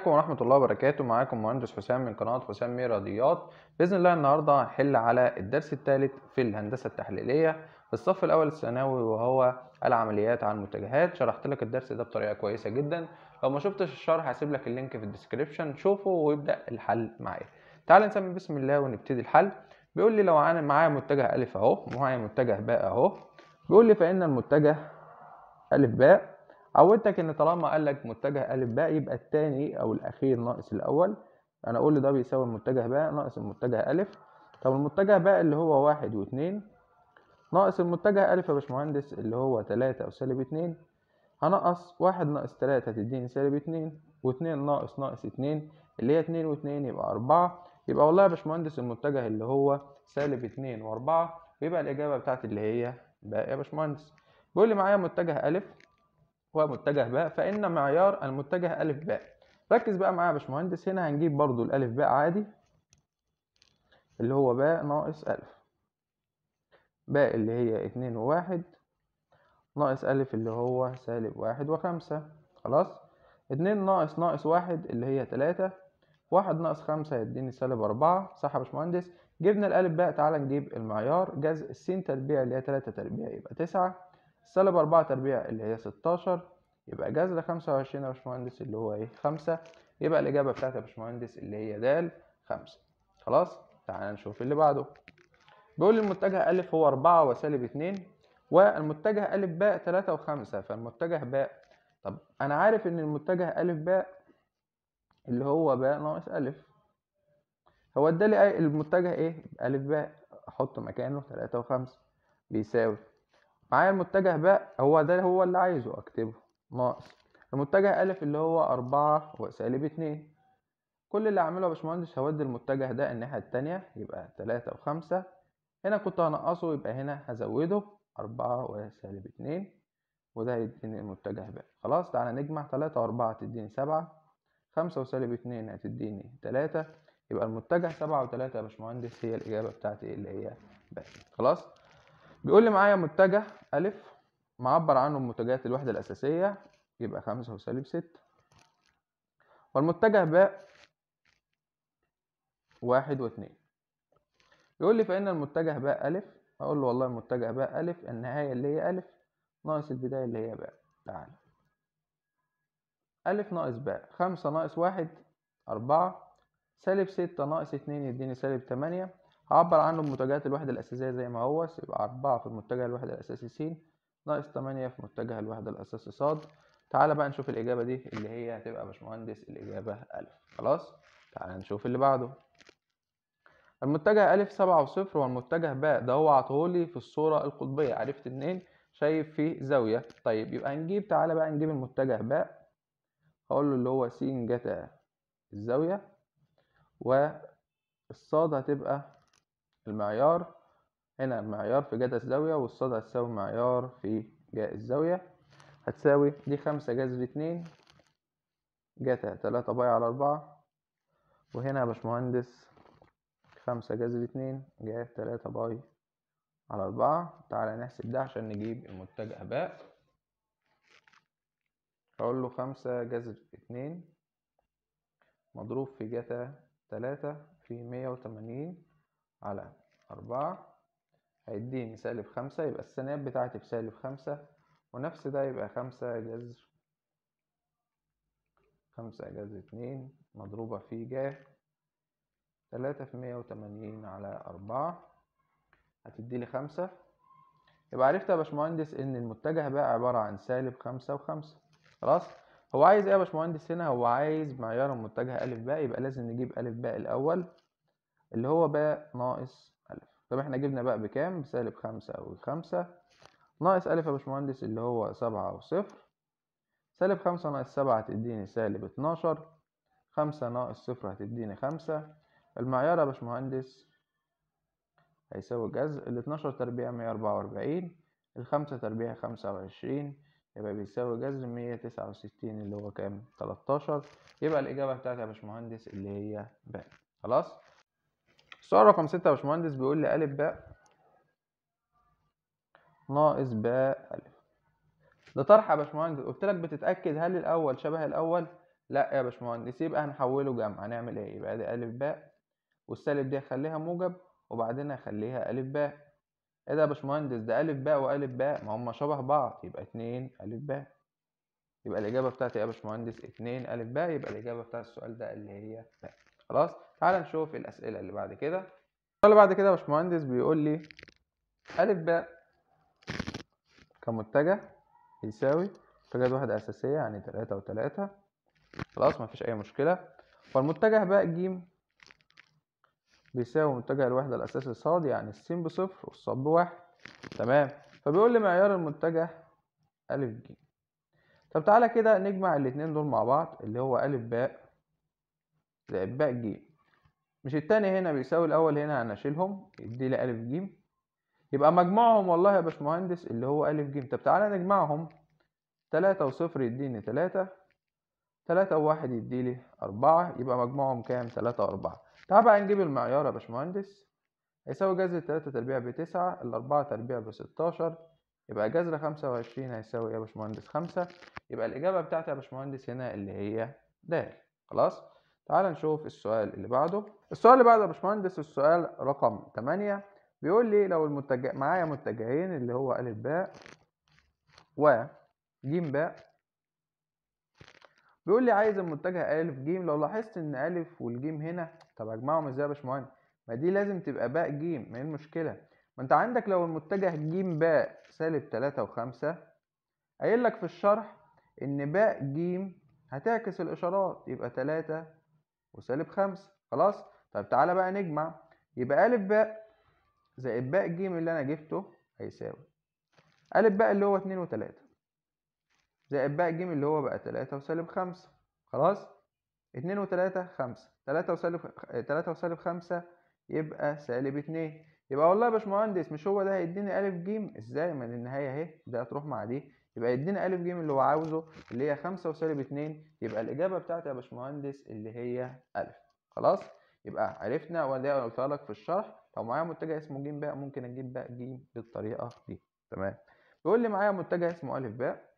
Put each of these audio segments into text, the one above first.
عليكم ورحمة الله وبركاته معاكم مهندس حسام من قناة حسام مي رياضيات بإذن الله النهاردة هنحل على الدرس الثالث في الهندسة التحليلية في الصف الأول الثانوي وهو العمليات على المتجهات شرحت لك الدرس ده بطريقة كويسة جدا لو ما شفتش الشرح هسيب لك اللينك في الديسكريبشن شوفه ويبدأ الحل معايا تعال نسمي بسم الله ونبتدي الحل بيقول لي لو انا معايا متجه ألف أهو ومعايا متجه باء أهو بيقول لي فإن المتجه ألف باء عودتك ان طالما قال لك متجه الف باء يبقى الثاني او الاخير ناقص الاول انا اقول لي ده بيساوي المتجه باء ناقص المتجه الف طب المتجه باء اللي هو واحد واتنين ناقص المتجه الف يا باشمهندس اللي هو تلاتة او سالب اتنين هنقص واحد ناقص تلاتة هتديني سالب اتنين واتنين ناقص ناقص اتنين اللي هي اتنين واتنين يبقى اربعة يبقى والله يا باشمهندس المتجه اللي هو سالب اتنين واربعة ويبقى الاجابة بتاعتي اللي هي باء يا باشمهندس بيقول لي معايا متجه الف ومتجه باء فإن معيار المتجه ألف باء ركز بقى معايا يا باشمهندس هنا هنجيب برضو الألف باء عادي اللي هو باء ناقص ألف باء اللي هي اتنين وواحد ناقص ألف اللي هو سالب واحد وخمسة خلاص اتنين ناقص ناقص واحد اللي هي تلاتة واحد ناقص خمسة يديني سالب أربعة صح يا باشمهندس جبنا الألف باء تعالى نجيب المعيار جذر السين تربيع اللي هي تلاتة تربيع يبقى تسعة سالب أربعة تربيع اللي هي ستاشر يبقى جذر خمسة وعشرين يا باشمهندس اللي هو ايه خمسة يبقى الإجابة بتاعتي يا باشمهندس اللي هي د خمسة خلاص تعال نشوف اللي بعده بيقول لي المتجه ألف هو أربعة وسالب اتنين والمتجه ألف باء تلاتة وخمسة فالمتجه باء طب أنا عارف إن المتجه ألف باء اللي هو باء ناقص ألف هو ادالي المتجه ايه ألف باء أحط مكانه تلاتة وخمسة بيساوي معايا المتجه باء هو ده هو اللي عايزه اكتبه ناقص المتجه ألف اللي هو أربعة وسالب اتنين كل اللي أعمله يا باشمهندس هودي المتجه ده الناحية التانية يبقى تلاتة وخمسة هنا كنت هنقصه يبقى هنا هزوده أربعة وسالب اتنين وده هيديني المتجه باء خلاص تعالى نجمع تلاتة وأربعة تديني سبعة خمسة وسالب اتنين هتديني تلاتة يبقى المتجه سبعة وتلاتة يا باشمهندس هي الإجابة بتاعتي اللي هي باء خلاص بيقول لي معايا متجه ألف معبر عنه بمتجهات الوحدة الأساسية يبقى خمسة وسالب ستة والمتجه باء واحد واتنين يقول لي فإن المتجه باء ألف أقول له والله المتجه باء ألف النهاية اللي هي ألف ناقص البداية اللي هي باء تعالى ألف ناقص باء خمسة ناقص واحد أربعة سالب ستة ناقص اتنين يديني سالب تمانية هعبر عنه بمتجهات الوحدة الأساسية زي ما هو يبقى أربعة في المتجه الوحدة الأساسي س ناقص تمانية في متجه الوحدة الأساسي ص تعالى بقى نشوف الإجابة دي اللي هي هتبقى باشمهندس الإجابة ألف خلاص تعالى نشوف اللي بعده المتجه ألف سبعة وصفر والمتجه باء ده هو عطولي في الصورة القطبية عرفت منين شايف فيه زاوية طيب يبقى نجيب تعالى بقى نجيب المتجه باء هقول له اللي هو س جتا الزاوية والصاد هتبقى المعيار هنا المعيار في جتا الزاوية والصاد هتساوي معيار في جاء الزاوية هتساوي دي خمسة جذر اتنين جتا تلاتة باي على أربعة وهنا يا باشمهندس خمسة جذر اتنين جاء تلاتة باي على أربعة تعالى نحسب ده عشان نجيب المتجه باء هقول له خمسة جذر اتنين مضروب في جتا تلاتة في مية وتمانين على أربعة هيديني سالب خمسة يبقى السناب بتاعتي بسالب خمسة ونفس ده يبقى خمسة جذر خمسة جذر اتنين مضروبة في جا تلاتة في مية وتمانين على أربعة هتديلي خمسة يبقى عرفت يا باشمهندس إن المتجه بقى عبارة عن سالب خمسة وخمسة خلاص هو عايز ايه يا باشمهندس هنا هو عايز معيار المتجه ألف باء يبقى لازم نجيب ألف باء الأول اللي هو باء ناقص ألف طب احنا جبنا باء بكام بسالب خمسة أو خمسة ناقص ألف يا باشمهندس اللي هو سبعة أو صفر سالب خمسة ناقص سبعة هتديني سالب اتناشر خمسة ناقص صفر هتديني خمسة المعيار يا باشمهندس هيساوي جذر الاتناشر تربيع مية أربعة وأربعين الخمسة تربيع خمسة وعشرين يبقى بيساوي جذر مية تسعة وستين اللي هو كام تلاتاشر يبقى الإجابة بتاعتي يا باشمهندس اللي هي باء خلاص السؤال رقم ستة يا باشمهندس بيقول لي ألف باء ناقص باء ألف ده طرح يا باشمهندس قلت لك بتتأكد هل الأول شبه الأول لا يا باشمهندس يبقى هنحوله جمع هنعمل ايه يبقى دي الف باء والسالب دي هخليها موجب وبعدين هخليها الف باء ايه ده يا باشمهندس ده الف باء والف باء ما هما شبه بعض يبقى اتنين الف باء يبقى الاجابه بتاعتي يا باشمهندس اتنين الف باء يبقى الاجابه بتاعت السؤال ده اللي هي باء خلاص تعال نشوف الاسئله اللي بعد كده السؤال اللي بعد كده يا باشمهندس بيقول لي الف باء كمتجه يساوي متجهات واحدة أساسية يعني تلاتة وتلاتة خلاص مفيش أي مشكلة فالمتجه باء ج بيساوي متجه الوحدة الأساسي ص يعني السين بصفر والصاد بواحد تمام فبيقول لي معيار المتجه أ ج طب تعالى كده نجمع الاتنين دول مع بعض اللي هو أ باء زائد باء ج مش التاني هنا بيساوي الأول هنا هنشيلهم يديلي أ ج يبقى مجموعهم والله يا باشمهندس اللي هو أ ج طب تعالى نجمعهم تلاتة وصفر يديني تلاتة تلاتة وواحد يديلي أربعة يبقى مجموعهم كام؟ تلاتة وأربعة تعال بقى نجيب المعيار يا باشمهندس هيساوي جذر تلاتة تربيع بتسعة الأربعة تربيع بستاشر يبقى جذر خمسة وعشرين هيساوي يا باشمهندس خمسة يبقى الإجابة بتاعتي يا باشمهندس هنا اللي هي د خلاص تعال نشوف السؤال اللي بعده السؤال اللي بعده يا باشمهندس السؤال رقم تمانية بيقول لي لو المتجه معايا متجهين اللي هو أ باء و ج باء بيقول لي عايز المتجه أ ج لو لاحظت إن أ والجيم هنا طب أجمعهم إزاي يا باشمهندس؟ ما دي لازم تبقى باء ج ما هي المشكلة؟ ما أنت عندك لو المتجه ج باء سالب تلاتة وخمسة قايل لك في الشرح إن باء ج هتعكس الإشارات يبقى تلاتة وسالب خمسة خلاص؟ طب تعالى بقى نجمع يبقى أ باء زائد باء ج اللي أنا جبته هيساوي أ باء اللي هو اتنين وتلاتة زائد باء ج اللي هو بقى تلاتة وسالب خمسة خلاص اتنين وتلاتة خمسة تلاتة وسالب تلاتة وسالب خمسة يبقى سالب اتنين يبقى والله يا باشمهندس مش هو ده هيديني أ ج ازاي ما النهاية اهي ده هتروح مع دي يبقى يديني أ ج اللي هو عاوزه اللي هي خمسة وسالب اتنين يبقى الإجابة بتاعتي يا باشمهندس اللي هي أ خلاص يبقى عرفنا ودي قلتها لك في الشرح لو معايا متجه اسمه ج باء ممكن اجيب باء ج بالطريقة دي تمام بيقول لي معايا متجه اسمه أ باء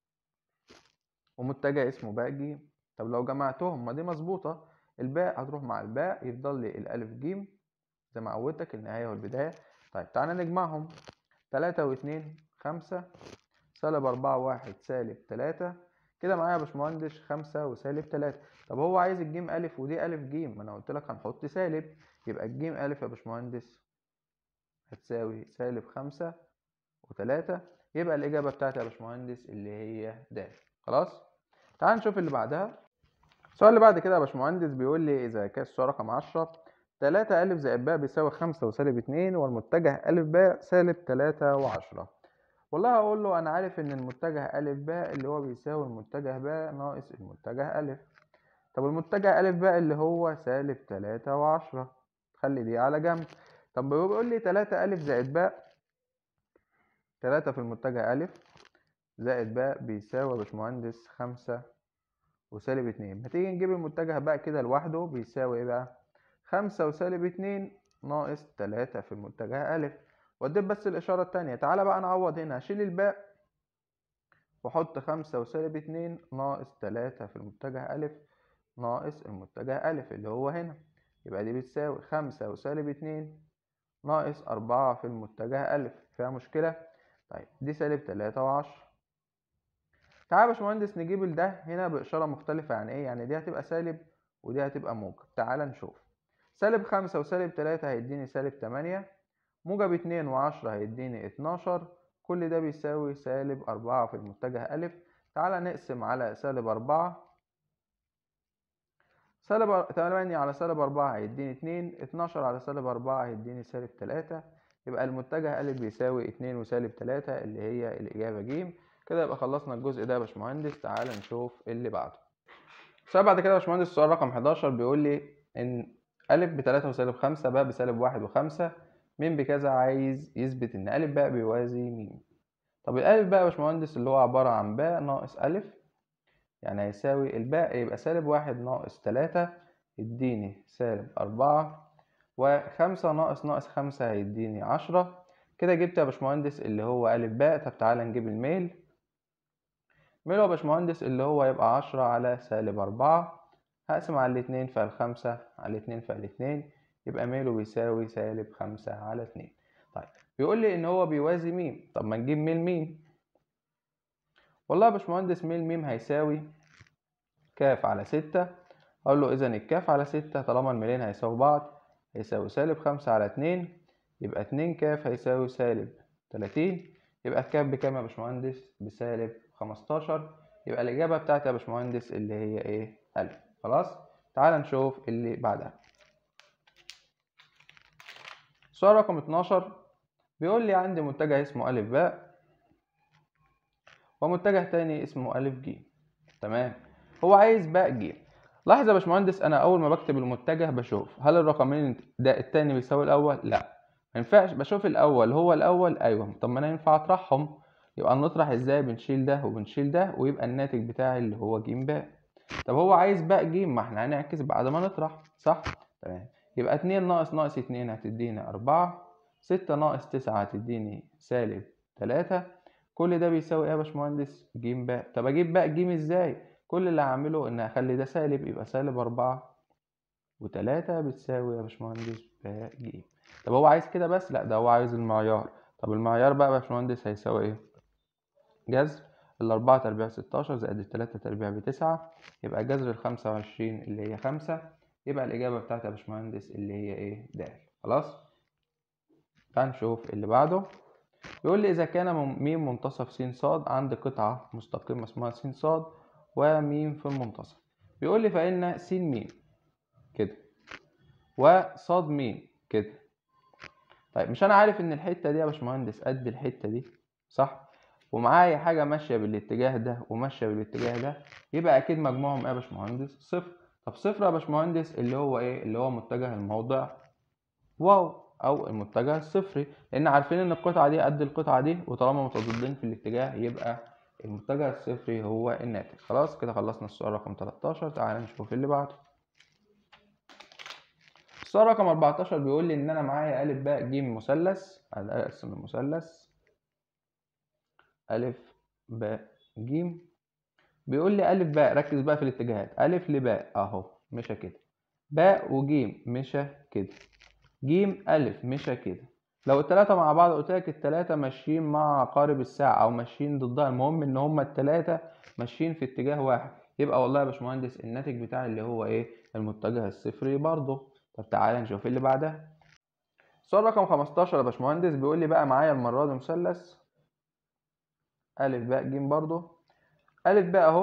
ومتجه اسمه باء ج طب لو جمعتهم ما دي مظبوطة الباء هتروح مع الباء يفضل لي الألف ج زي ما عودتك النهاية والبداية طيب تعالى نجمعهم تلاتة واتنين خمسة سالب أربعة واحد سالب تلاتة كده معايا يا باشمهندس خمسة وسالب تلاتة طب هو عايز الجيم ألف ودي ألف جيم ما أنا قلت لك هنحط سالب يبقى الجيم ألف يا باشمهندس هتساوي سالب خمسة وتلاتة يبقى الإجابة بتاعتي يا باشمهندس اللي هي د خلاص تعال نشوف اللي بعدها السؤال اللي بعد كده يا باشمهندس بيقول لي إذا كان السؤال رقم عشرة تلاتة ألف زائد باء بيساوي خمسة وسالب اتنين والمتجه ألف باء سالب تلاتة وعشرة والله هقول له أنا عارف إن المتجه ألف باء اللي هو بيساوي المتجه باء ناقص المتجه ألف طب المتجه ألف باء اللي هو سالب تلاتة وعشرة خلي دي على جنب طب بيقول لي تلاتة ألف زائد باء تلاتة في المتجه ألف زائد باء بيساوي يا باشمهندس خمسة وسالب اتنين ما تيجي نجيب المتجه باء كده لوحده بيساوي ايه بقى خمسة وسالب اتنين ناقص تلاتة في المتجه ألف واديت بس الإشارة التانية تعالى بقى نعوض هنا هشيل الباء وأحط خمسة وسالب اتنين ناقص تلاتة في المتجه ألف ناقص المتجه ألف اللي هو هنا يبقى دي بتساوي خمسة وسالب اتنين ناقص أربعة في المتجه ألف فيها مشكلة طيب دي سالب تلاتة وعشرة تعالى يا باشمهندس نجيب ده هنا بإشارة مختلفة يعني إيه؟ يعني دي هتبقى سالب ودي هتبقى موجب تعالى نشوف سالب خمسة وسالب تلاتة هيديني سالب تمانية موجب اتنين وعشرة هيديني اتناشر كل ده بيساوي سالب أربعة في المتجه ألف تعالى نقسم على سالب أربعة سالب تمانية على سالب أربعة هيديني اتنين اتناشر على سالب أربعة هيديني سالب تلاتة يبقى المتجه ألف بيساوي اتنين وسالب تلاتة اللي هي الإجابة ج كده يبقى خلصنا الجزء ده يا باشمهندس تعالى نشوف اللي بعده السؤال بعد كده يا باشمهندس السؤال رقم 11 بيقول لي إن أ بتلاتة وسالب خمسة باء بسالب واحد وخمسة م بكذا عايز يثبت إن أ باء بيوازي م طب الألف باء يا باشمهندس اللي هو عبارة عن باء ناقص أ يعني هيساوي الباء يبقى سالب واحد ناقص تلاتة يديني سالب أربعة وخمسة ناقص ناقص خمسة هيديني عشرة كده جبت يا باشمهندس اللي هو أ باء طب تعالى نجيب الميل ميله يا باشمهندس اللي هو يبقى عشرة على سالب أربعة هقسم على الاتنين فالخمسة على الاتنين فالاتنين يبقى ميله بيساوي سالب خمسة على اتنين طيب بيقول لي إن هو بيوازي ميم طب ما نجيب ميل ميم والله يا باشمهندس ميل ميم هيساوي كاف على ستة أقول له إذا الكاف على ستة طالما الميلين هيساوي بعض هيساوي سالب خمسة على اتنين يبقى اتنين كاف هيساوي سالب تلاتين يبقى الكاف بكام يا باشمهندس بسالب خمستاشر يبقى الإجابة بتاعتي يا باشمهندس اللي هي إيه ألف خلاص تعال نشوف اللي بعدها السؤال رقم 12 بيقول لي عندي متجه اسمه ألف باء ومتجه تاني اسمه ألف ج تمام هو عايز باء ج لاحظ يا باشمهندس أنا أول ما بكتب المتجه بشوف هل الرقمين ده التاني بيساوي الأول؟ لأ ما ينفعش بشوف الأول هو الأول أيوه طب ما أنا ينفع أطرحهم يبقى نطرح إزاي بنشيل ده وبنشيل ده ويبقى الناتج بتاعي اللي هو ج باء طب هو عايز باء ج ما احنا هنعكس بعد ما نطرح صح؟ تمام يبقى اتنين ناقص ناقص اتنين هتديني أربعة ستة ناقص تسعة هتديني سالب تلاتة كل ده بيساوي ايه يا باشمهندس ج باء طب اجيب باء ج ازاي كل اللي هعمله ان اخلي ده سالب يبقى سالب أربعة وتلاتة بتساوي يا باشمهندس باء ج طب هو عايز كده بس لا ده هو عايز المعيار طب المعيار بقى يا باشمهندس هيساوي ايه جذر الأربعة تربيع ستاشر زائد التلاتة تربيع بتسعة يبقى جذر الخمسة وعشرين اللي هي خمسة يبقى الإجابة بتاعتي يا باشمهندس اللي هي إيه د خلاص تعال نشوف اللي بعده بيقول لي إذا كان ميم منتصف س ص عند قطعة مستقيمة اسمها س ص وميم في المنتصف بيقول لي فإن س م كده وص م كده طيب مش أنا عارف إن الحتة دي يا باشمهندس قد الحتة دي صح ومعايا حاجة ماشية بالاتجاه ده وماشية بالاتجاه ده يبقى أكيد مجموعهم إيه يا باشمهندس صفر طب صفر يا باشمهندس اللي هو إيه اللي هو متجه الموضع واو أو المتجه الصفري لأن عارفين إن القطعة دي قد القطعة دي وطالما متضادين في الاتجاه يبقى المتجه الصفري هو الناتج خلاص كده خلصنا السؤال رقم 13 تعالى نشوف اللي بعده السؤال رقم 14 بيقول لي إن أنا معايا أ ب ج مثلث أقسم المثلث أ ب ج بيقول لي أ ب ركز بقى في الاتجاهات أ لباء أهو مشى كده باء وجيم مشى كده جيم أ مشى كده لو التلاتة مع بعض قلت لك التلاتة ماشيين مع عقارب الساعة أو ماشيين ضدها المهم إن هما التلاتة ماشيين في اتجاه واحد يبقى والله يا باشمهندس الناتج بتاعي اللي هو إيه المتجه الصفري برضه طب تعالى نشوف اللي بعدها السؤال رقم 15 يا باشمهندس بيقول لي بقى معايا المرة دي مثلث أ باء ج برضه أ باء أهو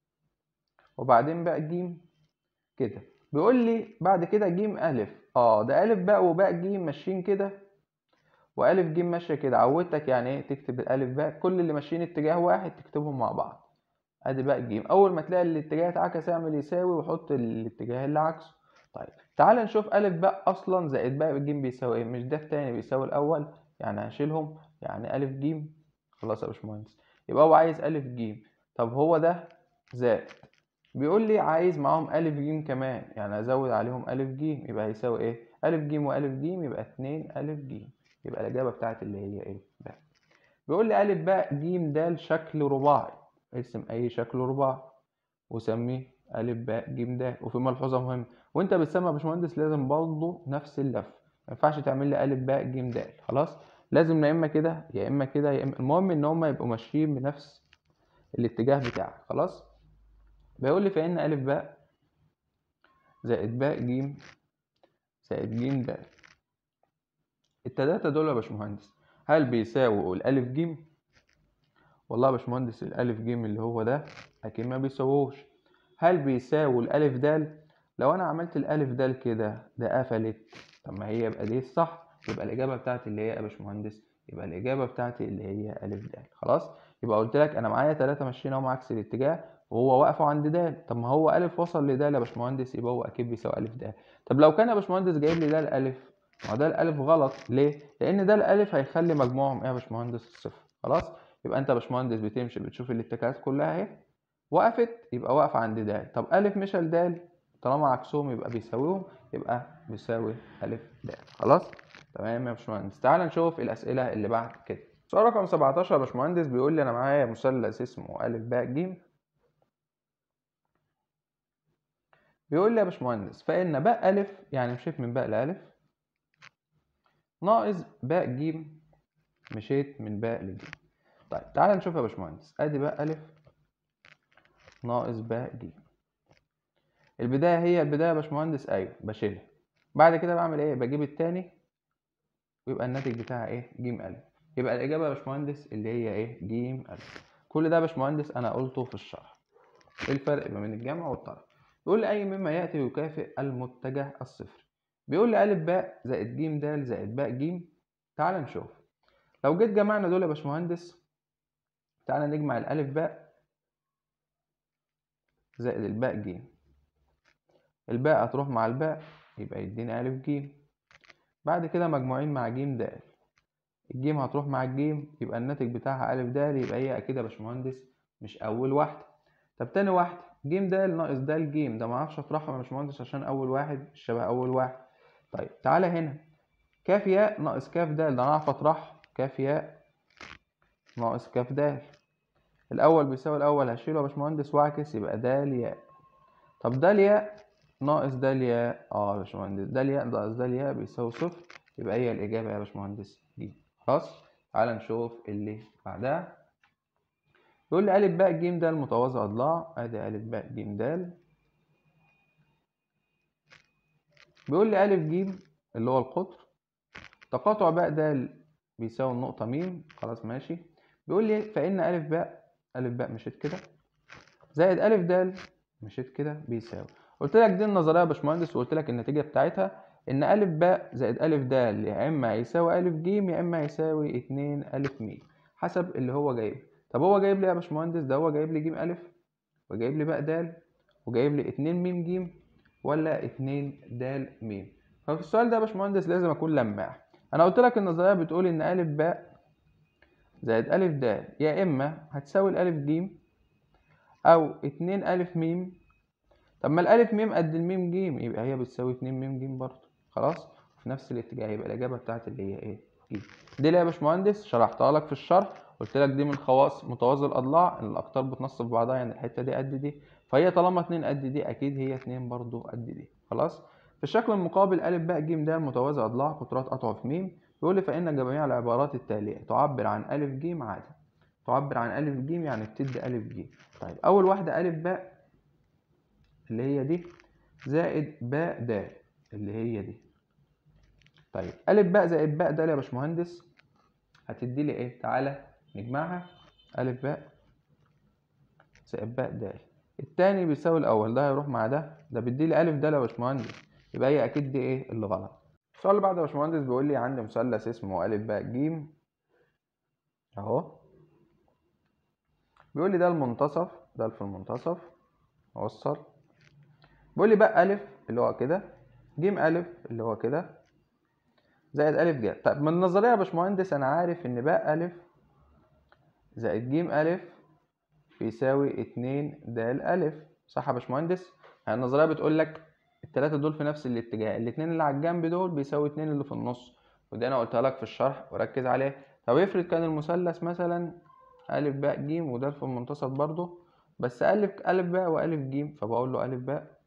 وبعدين باء ج كده بيقول لي بعد كده ج أ اه ده أ باء وباء ج ماشيين كده وأ ج ماشية كده عودتك يعني ايه تكتب الألف باء كل اللي ماشيين اتجاه واحد تكتبهم مع بعض ادي باء ج أول ما تلاقي الاتجاه اتعكس اعمل يساوي وحط الاتجاه اللي عكسه طيب تعال نشوف أ باء أصلا زائد باء ج بيساوي ايه مش ده التاني بيساوي الأول يعني هشيلهم يعني أ ج خلاص يا باشمهندس يبقى هو عايز أ ج طب هو ده زائد بيقول لي عايز معاهم أ ج كمان يعني أزود عليهم أ ج يبقى هيساوي إيه؟ أ ج وأ ج يبقى اتنين أ ج يبقى الإجابة بتاعتي اللي هي إيه؟ باء بيقول لي أ باء ج د شكل رباعي ارسم أي شكل رباعي وسميه أ باء ج د وفي ملحوظة مهمة وأنت بتسمى يا باشمهندس لازم برضه نفس اللف ما ينفعش تعمل لي أ باء ج د خلاص؟ لازم يا إما كده يا إما كده يا إما المهم إن هما يبقوا ماشيين بنفس الاتجاه بتاعك خلاص؟ بيقول لي فإن أ باء زائد باء ج زائد ج د التلاتة دول يا باشمهندس هل بيساووا الألف ج؟ والله يا باشمهندس الألف ج اللي هو ده أكيد ما بيساووش هل بيساووا الألف د؟ لو أنا عملت الألف د كده ده قفلت طب ما هي يبقى دي الصح يبقى الإجابة بتاعتي اللي هي يا باشمهندس يبقى الإجابة بتاعتي اللي هي ألف د خلاص؟ يبقى قلت لك أنا معايا تلاتة ماشيين أهو عكس الاتجاه وهو واقفه عند د طب ما هو ألف وصل لد يا باشمهندس يبقى هو أكيد بيساوي ألف د طب لو كان يا باشمهندس جايب لي ده الألف ما هو ده الألف غلط ليه؟ لأن ده الألف هيخلي مجموعهم إيه يا باشمهندس صفر خلاص؟ يبقى أنت يا باشمهندس بتمشي بتشوف الاتجاهات كلها أهي وقفت يبقى واقفة عند د طب ألف مشى لد طالما عكسهم يبقى بيساويهم يبقى بيساوي ألف د خلاص؟ تمام يا باشمهندس تعال نشوف الأسئلة اللي بعد كده سؤال رقم 17 يا باشمهندس بيقول لي انا معايا مثلث اسمه ا ب ج بيقول لي يا باشمهندس فان باء ا يعني مشيت من باء لالف ناقص باء ج مشيت من باء لج طيب تعالى نشوف يا باشمهندس ادي باء ا ناقص باء ج البدايه هي البدايه يا باشمهندس ايوه بشيلها بعد كده بعمل ايه بجيب التاني ويبقى الناتج بتاعها ايه ج ا يبقى الاجابه يا باشمهندس اللي هي ايه ج ا كل ده يا باشمهندس انا قلته في الشرح ايه الفرق ما بين الجمع والطرح بيقول لي اي مما ياتي يكافئ المتجه الصفر بيقول لي ا باء زائد ج د زائد باء ج تعال نشوف لو جيت جمعنا دول يا باشمهندس تعالى نجمع الالف باء زائد الباء ج الباء هتروح مع الباء يبقى يديني ألف ج بعد كده مجموعين مع ج د الجيم هتروح مع الجيم يبقى الناتج بتاعها ألف د يبقى هي أكيد يا باشمهندس مش أول واحدة طب تاني واحدة ج د ناقص د ج ده معرفش أطرحهم يا باشمهندس عشان أول واحد مش شبه أول واحد طيب تعالى هنا كاف ياء ناقص كاف د ده أنا أعرف أطرحه كاف ياء ناقص كاف د الأول بيساوي الأول هشيله يا باشمهندس وأعكس يبقى د ياء طب د ياء ناقص د ياء اه يا باشمهندس د ياء ناقص د ياء بيساوي صفر يبقى هي الإجابة يا باشمهندس دي خلاص تعال نشوف اللي بعدها يقول لي ألف باء ج د متوازي أضلاع أدي ألف باء ج د بيقول لي ألف ج اللي هو القطر تقاطع باء د بيساوي النقطة م خلاص ماشي بيقول لي فإن ألف باء ألف باء مشيت كده زائد ألف د مشيت كده بيساوي قلت لك دي النظريه يا باشمهندس وقلت لك النتيجه بتاعتها ان ا ب زائد ا د يا اما يساوي ا ج يا اما يساوي 2 ا م حسب اللي هو جايبه طب هو جايب لي يا باشمهندس ده هو جايب لي ج ا وجايب لي باء د وجايب لي 2 م ج ولا 2 د م ففي السؤال ده يا باشمهندس لازم اكون لماح انا قلت لك النظريه بتقول ان ا ب زائد ا د يا اما هتساوي الالف ج او 2 ا م طب ما الالف م قد الميم ج يبقى هي بتساوي 2 م ج برضه خلاص في نفس الاتجاه يبقى الاجابه بتاعتي اللي هي ايه ج دي اللي يا باشمهندس شرحتها لك في الشرح قلت لك دي من خواص متوازي الاضلاع ان الاقطار بتنصف بعضها يعني الحته دي قد دي فهي طالما 2 قد دي اكيد هي 2 برضه قد دي خلاص في الشكل المقابل ا ب ج د متوازي اضلاع قطرات قطع في م يقول لي فان جميع العبارات التاليه تعبر عن ا ج عادي تعبر عن ا ج يعني بتدي ا ج طيب اول واحده ا ب اللي هي دي زائد باء د اللي هي دي طيب ا باء زائد باء د يا باشمهندس هتدي لي ايه تعالى نجمعها ا باء زائد باء د التاني بيساوي الاول ده هيروح مع ده ده بيدي لي ا د يا باشمهندس يبقى هي اكيد دي ايه اللي غلط السؤال اللي بعده يا باشمهندس بيقول لي عندي مثلث اسمه ا باء ج اهو بيقول لي ده المنتصف ده في المنتصف اوصل بيقول لي بقى ألف اللي هو كده ج ألف اللي هو كده زائد ألف ج طيب من النظرية يا باشمهندس أنا عارف إن بقى ألف زائد ج ألف بيساوي اتنين د ألف صح يا باشمهندس؟ يعني النظرية بتقول لك التلاتة دول في نفس الاتجاه الاتنين اللي على الجنب دول بيساوي اتنين اللي في النص ودي أنا قلتها لك في الشرح وركز عليه طب افرض كان المثلث مثلا ألف باء ج وده في المنتصف برضه بس ألف ألف باء وألف ج فبقول له ألف باء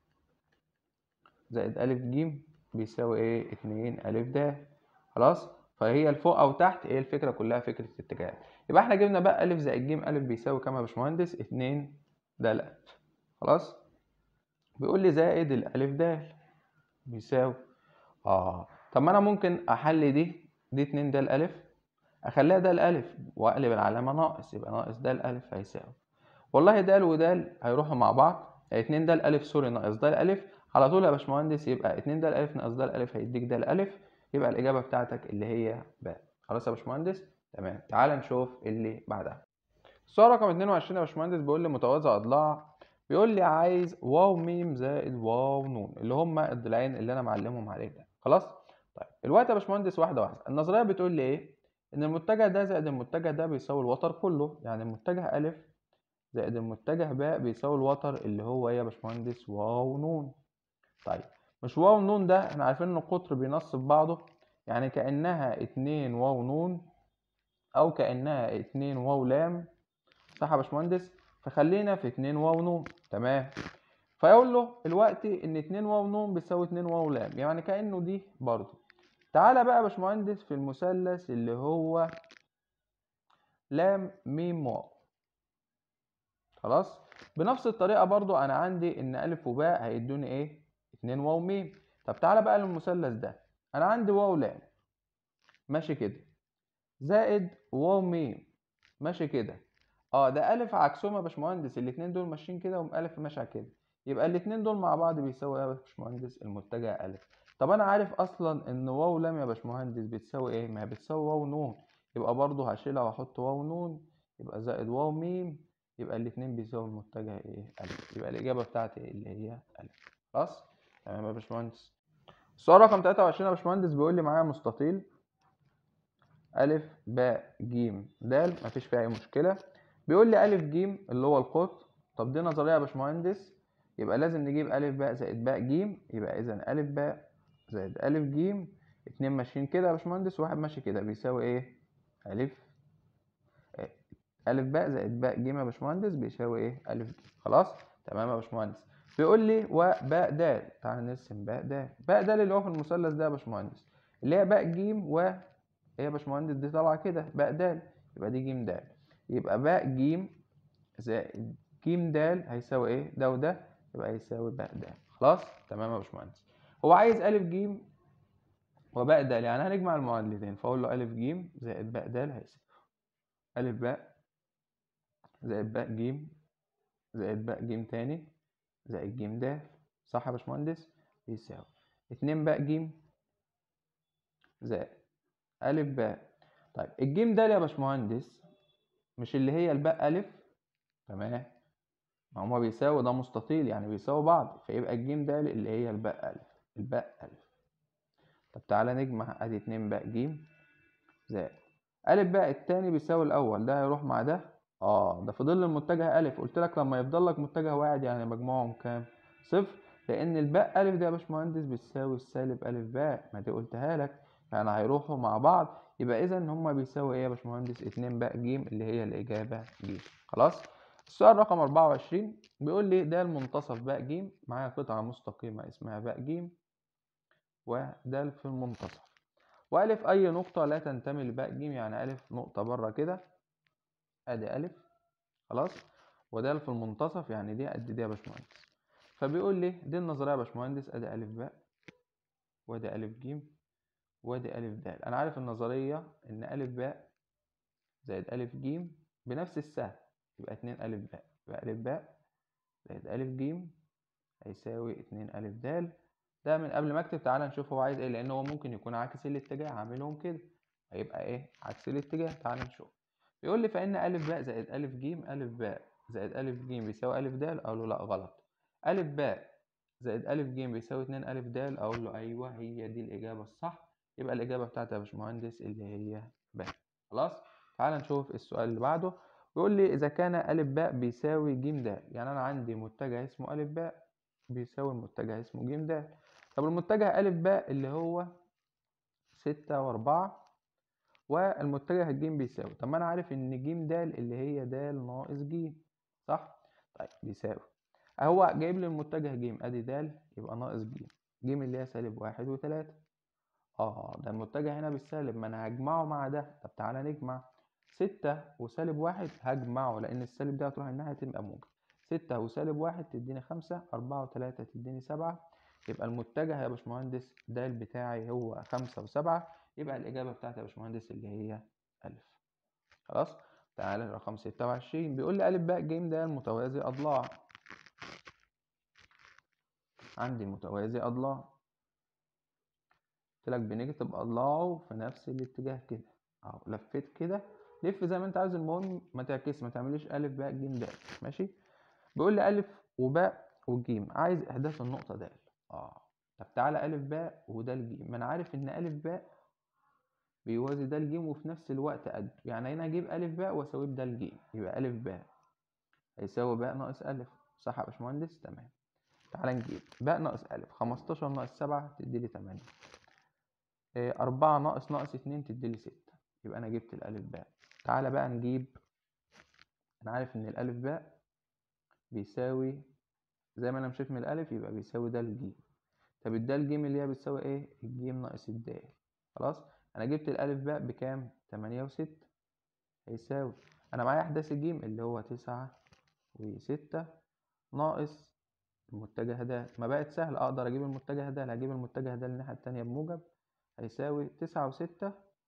زائد ألف ج بيساوي إيه؟ اتنين ألف د خلاص؟ فهي الفوق أو تحت هي الفكرة كلها فكرة اتجاه يبقى احنا جبنا بقى ألف زائد ج ألف بيساوي كام يا باشمهندس؟ اتنين د ألف خلاص؟ بيقول لي زائد الألف د بيساوي آه طب ما أنا ممكن أحلي دي دي اتنين د ألف أخليها د ألف وأقلب العلامة ناقص يبقى ناقص د ألف هيساوي والله د ودال هيروحوا مع بعض اتنين د ألف سوري ناقص د ألف على طول يا باشمهندس يبقى اتنين د الف ناقص د الف هيديك د الف يبقى الاجابه بتاعتك اللي هي ب خلاص يا باشمهندس تمام تعال نشوف اللي بعدها السؤال رقم 22 يا باشمهندس بيقول لي متوازي اضلاع بيقول لي عايز واو م زائد واو ن اللي هم الضلعين اللي انا معلمهم عليه ده خلاص طيب الوقت يا باشمهندس واحده واحده النظريه بتقول لي ايه ان المتجه ده زائد المتجه ده بيساوي الوتر كله يعني المتجه ا زائد المتجه ب بيساوي الوتر اللي هو ايه يا باشمهندس واو ن طيب مش واو نون ده احنا عارفين ان القطر بينصب بعضه يعني كأنها اتنين واو نون او كانها اتنين واو لام صح يا باشمهندس فخلينا في اتنين واو نون تمام فيقول له دلوقتي ان اتنين واو نون بيساوي اتنين واو لام يعني كانه دي برضو تعالى بقى يا باشمهندس في المثلث اللي هو لام ميم واو خلاص بنفس الطريقة برضو أنا عندي إن ألف وباء هيدوني إيه؟ اتنين واو ميم طب تعالى بقى للمثلث ده أنا عندي واو لام ماشي كده زائد واو ميم ماشي كده اه ده ألف عكسهم يا باشمهندس الاتنين دول ماشيين كده وألف ماشي على كده يبقى الاتنين دول مع بعض بيساوي إيه يا باشمهندس المتجه ألف طب أنا عارف أصلا إن واو لام يا باشمهندس بتساوي إيه؟ ما هي بتساوي واو نون يبقى برضو هشيلها وأحط واو نون يبقى زائد واو ميم يبقى الاتنين بيساوي المتجه ايه ألف يبقى الإجابة بتاعتي إيه اللي هي ألف خلاص تمام يا باشمهندس السؤال رقم 23 يا باشمهندس بيقول لي معايا مستطيل ألف باء جيم دال مفيش فيها أي مشكلة بيقول لي ألف جيم اللي هو القطر طب دي نظرية يا باشمهندس يبقى لازم نجيب ألف باء زائد باء جيم يبقى إذا ألف باء زائد ألف جيم اتنين ماشيين كده يا باشمهندس واحد ماشي كده بيساوي إيه؟ ألف ألف باء زائد باء ج يا باشمهندس بيساوي إيه؟ ألف ج خلاص؟ تمام يا باشمهندس بيقول لي وباء د تعال نرسم باء د باء د اللي هو في المثلث ده يا باشمهندس اللي هي باء ج و ايه يا باشمهندس دي طالعه كده باء د يبقى دي ج د يبقى باء ج زائد ج د هيساوي ايه ده وده يبقى هيساوي باء د خلاص تمام يا باشمهندس هو عايز ا ج وباء د يعني هنجمع المعادلتين فاقول له ا ج زائد باء د هيساوي ا باء زائد باء ج زائد باء ج تاني زائد ج د صح يا باشمهندس بيساوي اتنين باء ج زائد ألف باء طيب الجيم ده يا باشمهندس مش اللي هي الباء ألف تمام ما هما بيساوي ده مستطيل يعني بيساوي بعض فيبقى الجيم ده اللي هي الباء ألف الباء ألف طب تعالى نجمع ادي اتنين باء ج زائد ألف باء التاني بيساوي الأول ده هيروح مع ده اه ده في ظل المتجه ألف قلت لك لما يفضل لك متجه واحد يعني مجموعهم كام؟ صفر لأن الباء ألف ده يا باشمهندس بتساوي السالب ألف باء ما دي قلتها لك يعني هيروحوا مع بعض يبقى إذا هما بيساوي إيه يا باشمهندس؟ اتنين باء ج اللي هي الإجابة ج خلاص؟ السؤال رقم 24 بيقول لي ده المنتصف باء ج معايا قطعة مستقيمة اسمها باء ج وده في المنتصف وألف أي نقطة لا تنتمي لباء ج يعني ألف نقطة بره كده ادي الف خلاص وده في المنتصف يعني دي قد دي يا باشمهندس فبيقول لي دي النظريه يا باشمهندس ادي الف باء وادي الف ج وادي الف د انا عارف النظريه ان الف باء زائد الف ج بنفس السهم يبقى اتنين الف باء يبقى الف باء زائد الف ج هيساوي اتنين الف د ده من قبل ما اكتب تعالى نشوف هو عايز ايه لان هو ممكن يكون عكس الاتجاه عاملهم كده هيبقى ايه عكس الاتجاه تعالى نشوف يقول لي فإن ألف باء زائد ألف ج ألف باء زائد ألف ج بيساوي ألف د أقول له لأ غلط ألف باء زائد ألف ج بيساوي اتنين ألف د أقول له أيوه هي دي الإجابة الصح يبقى الإجابة بتاعتي يا باشمهندس اللي هي باء خلاص تعال نشوف السؤال اللي بعده بيقول لي إذا كان ألف باء بيساوي ج د يعني أنا عندي متجه اسمه ألف باء بيساوي المتجه اسمه ج د طب المتجه ألف باء اللي هو ستة وأربعة والمتجه ج بيساوي طب ما انا عارف ان ج د اللي هي د ناقص ج صح طيب بيساوي اهو جايب لي المتجه ج ادي د يبقى ناقص ج ج اللي هي سالب واحد وتلاتة اه ده المتجه هنا بالسالب ما انا هجمعه مع ده طب تعالى نجمع ستة وسالب واحد هجمعه لان السالب ده هتروح الناحية تبقى موجب ستة وسالب واحد تديني خمسة أربعة وتلاتة تديني سبعة يبقى المتجه يا باشمهندس د بتاعي هو خمسة وسبعة يبقى الإجابة بتاعتي يا باشمهندس اللي هي ألف خلاص تعالى رقم ستة وعشرين بيقول لي ألف باء ج ده المتوازي أضلاع عندي متوازي أضلاع قلت لك بنكتب أضلاعه في نفس الاتجاه كده أهو لفيت كده لف زي ما أنت عايز المهم ما تعكس ما تعمليش ألف باء ج د ماشي بيقول لي ألف وباء وجيم عايز إحداث النقطة د اه طب تعالى ألف باء وده الجيم ما أنا عارف إن ألف باء بيوازي ده الجيم وفي نفس الوقت قد يعني هنا اجيب الف باء واساويه بده الجيم يبقى الف باء هيساوي باء ناقص الف صح يا باشمهندس تمام تعالى نجيب باء ناقص الف 15 ناقص 7 تدي لي 8 4 ناقص ناقص 2 تدي لي 6 يبقى انا جبت الالف باء تعالى بقى نجيب انا عارف ان الالف باء بيساوي زي ما انا مشيت من الالف يبقى بيساوي د ج طب الدال ج اللي هي بتساوي ايه الجيم ناقص الدال خلاص انا جبت الالف باء بكام تمانية وستة هيساوي انا معايا احداث الجيم اللي هو تسعة وستة ناقص المتجه د ما بقت سهل اقدر اجيب المتجه د هجيب المتجه د الناحية التانية بموجب هيساوي تسعة وستة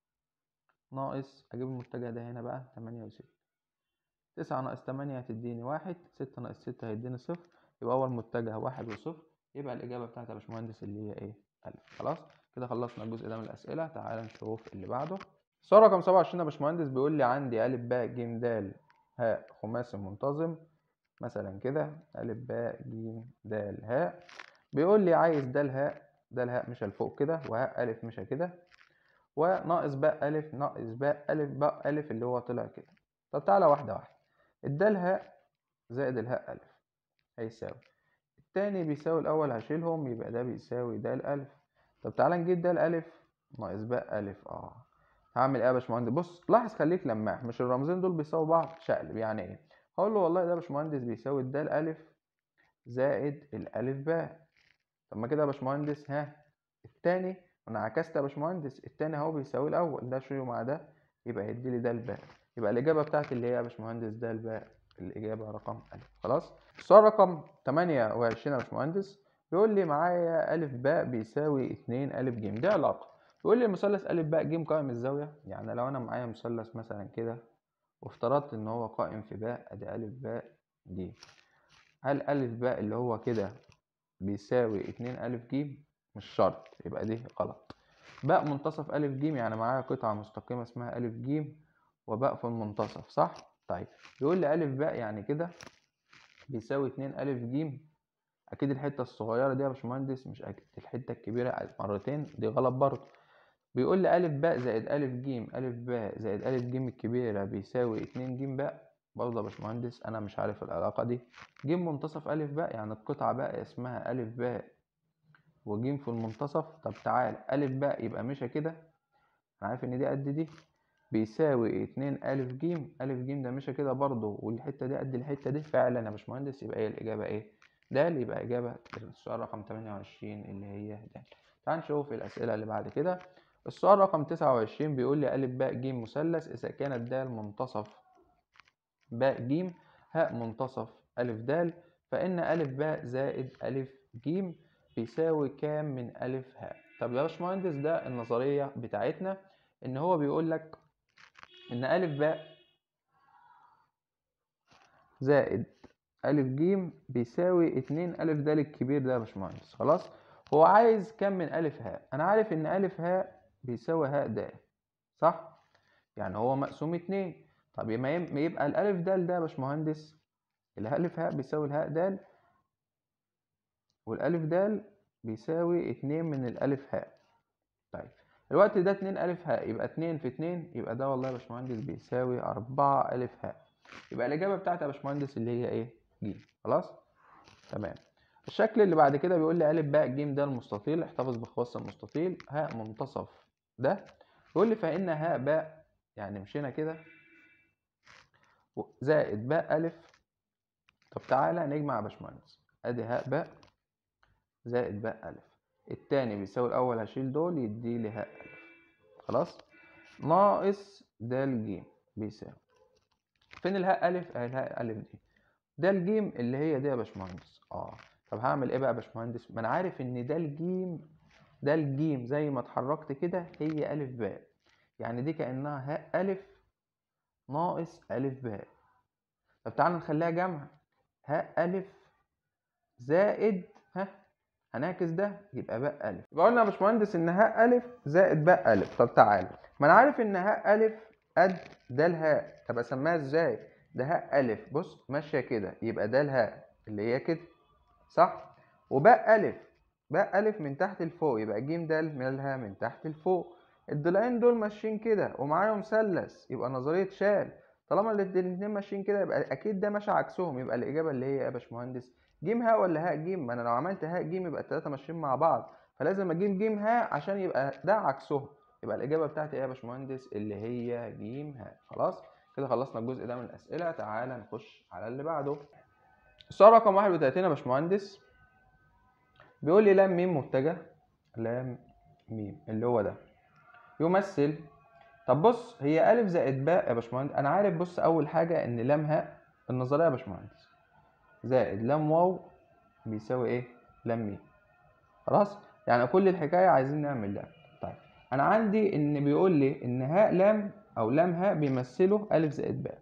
ناقص اجيب المتجه ده هنا بقى تمانية وستة تسعة ناقص تمانية هتديني واحد ستة ناقص ستة هيديني صفر يبقى أول متجه واحد وصفر يبقى الإجابة بتاعت يا باشمهندس اللي هي إيه؟ ألف خلاص كده خلصنا الجزء ده من الأسئلة تعال نشوف اللي بعده السؤال رقم سبعة وعشرين يا باشمهندس بيقول لي عندي ألف باء ج د هاء خماسي منتظم مثلا كده ألف باء ج د هاء بيقول لي عايز د هاء د هاء مشى لفوق كده وهاء ألف مشى كده وناقص باء ألف ناقص باء ألف باء ألف اللي هو طلع كده طب تعالى واحدة واحدة الدال هاء زائد الهاء ألف هيساوي التاني بيساوي الأول هشيلهم يبقى ده بيساوي د ألف طب تعالى نجيب د ألف ناقص باء ألف اه هعمل ايه يا باشمهندس بص لاحظ خليك لماح مش الرمزين دول بيساووا بعض شقلب يعني ايه هقول له والله ده يا باشمهندس بيساوي د ألف زائد الألف باء طب ما كده يا باشمهندس ها التاني انا عكست يا باشمهندس التاني اهو بيساوي الاول ده شيله مع ده يبقى هيدي لي ده الباء يبقى الاجابه بتاعتي اللي هي يا باشمهندس ده الباء الاجابه رقم الف خلاص السؤال رقم 28 يا باشمهندس بيقول لي معايا الف باء بيساوي 2 الف ج دي علاقه بيقول لي مثلث الف باء ج قائم الزاويه يعني لو انا معايا مثلث مثلا كده وافترضت ان هو قائم في باء ادي الف باء ج هل الف باء اللي هو كده بيساوي 2 الف ج مش شرط يبقى دي غلط باء منتصف ألف جيم يعني معايا قطعة مستقيمة اسمها ألف جيم وباء في المنتصف صح؟ طيب بيقول لي ألف باء يعني كده بيساوي اتنين ألف جيم أكيد الحتة الصغيرة دي يا باشمهندس مش أكيد الحتة الكبيرة مرتين دي غلط برضه بيقول لي ألف باء زائد ألف جيم ألف باء زائد ألف جيم الكبيرة بيساوي اتنين جيم باء برضه يا باشمهندس أنا مش عارف العلاقة دي جيم منتصف ألف باء يعني القطعة باء اسمها ألف باء وجيم في المنتصف طب تعال ألف باء يبقى مشى كده أنا عارف إن دي قد دي بيساوي اتنين ألف جيم ألف جيم ده مشى كده برضه والحتة دي قد الحتة دي فعلا يا باشمهندس يبقى هي الإجابة إيه؟ د يبقى إجابة السؤال رقم تمانية وعشرين اللي هي د تعال نشوف الأسئلة اللي بعد كده السؤال رقم تسعة وعشرين بيقول لي ألف باء جيم مثلث إذا كانت د منتصف باء جيم هاء منتصف ألف د فإن ألف باء زائد ألف جيم بيساوي كام من ألف هاء طب يا باشمهندس ده النظرية بتاعتنا إن هو بيقول لك إن ألف باء زائد ألف جيم بيساوي اتنين ألف د الكبير ده يا باشمهندس خلاص هو عايز كام من ألف هاء أنا عارف إن ألف هاء بيساوي هاء د صح يعني هو مقسوم اتنين طب يبقى الألف د ده يا باشمهندس الألف هاء بيساوي الهاء د والألف د بيساوي اتنين من الألف هاء طيب الوقت ده اتنين ألف هاء يبقى اتنين في اتنين يبقى ده والله يا باشمهندس بيساوي أربعة ألف هاء يبقى الإجابة بتاعتي يا باشمهندس اللي هي إيه؟ ج خلاص؟ تمام الشكل اللي بعد كده بيقول لي ألف باء ج ده المستطيل احتفظ بخواص المستطيل هاء منتصف ده يقول لي فإن هاء باء يعني مشينا كده زائد باء ألف طب تعالى نجمع يا باشمهندس أدي هاء باء زائد باء ألف التاني بيساوي الأول هشيل دول يدي لي هاء ألف خلاص ناقص د ج بيساوي فين الهاء ألف؟ أهي الهاء ألف دي د ج اللي هي دي يا باشمهندس اه طب هعمل إيه بقى يا باشمهندس؟ ما أنا عارف إن د ج د ج زي ما اتحركت كده هي ألف باء يعني دي كأنها هاء ألف ناقص ألف باء طب تعالى نخليها جمع هاء ألف زائد ها هنعكس ده يبقى باء ألف يبقى قلنا يا باشمهندس إن هاء ألف زائد باء ألف طب تعالى ما أنا عارف إن هاء ألف قد ده الهاء طب أسميها إزاي؟ ده هاء ألف بص ماشية كده يبقى ده الهاء اللي هي كده صح؟ وباء ألف باء ألف من تحت لفوق يبقى ج د مالها من تحت لفوق الضلعين دول ماشيين كده ومعاهم مثلث يبقى نظرية شال طالما الاتنين ماشيين كده يبقى أكيد ده ماشي عكسهم يبقى الإجابة اللي هي يا باشمهندس ج هاء ولا هاء ج ما انا لو عملت هاء ج يبقى التلاتة ماشيين مع بعض فلازم اجيب ج هاء عشان يبقى ده عكسهم يبقى الاجابه بتاعتي ايه يا باشمهندس اللي هي ج ه خلاص كده خلصنا الجزء ده من الاسئله تعالى نخش على اللي بعده السؤال رقم 31 يا باشمهندس بيقول لي لام ميم متجه لام ميم اللي هو ده يمثل طب بص هي ألف زائد باء يا باشمهندس أنا عارف بص أول حاجة إن لام هاء النظرية يا باشمهندس زائد لام واو بيساوي إيه؟ لام ميم خلاص؟ يعني كل الحكاية عايزين نعمل لام طيب أنا عندي إن بيقول لي إن هاء لام أو لام هاء بيمثلوا ألف زائد باء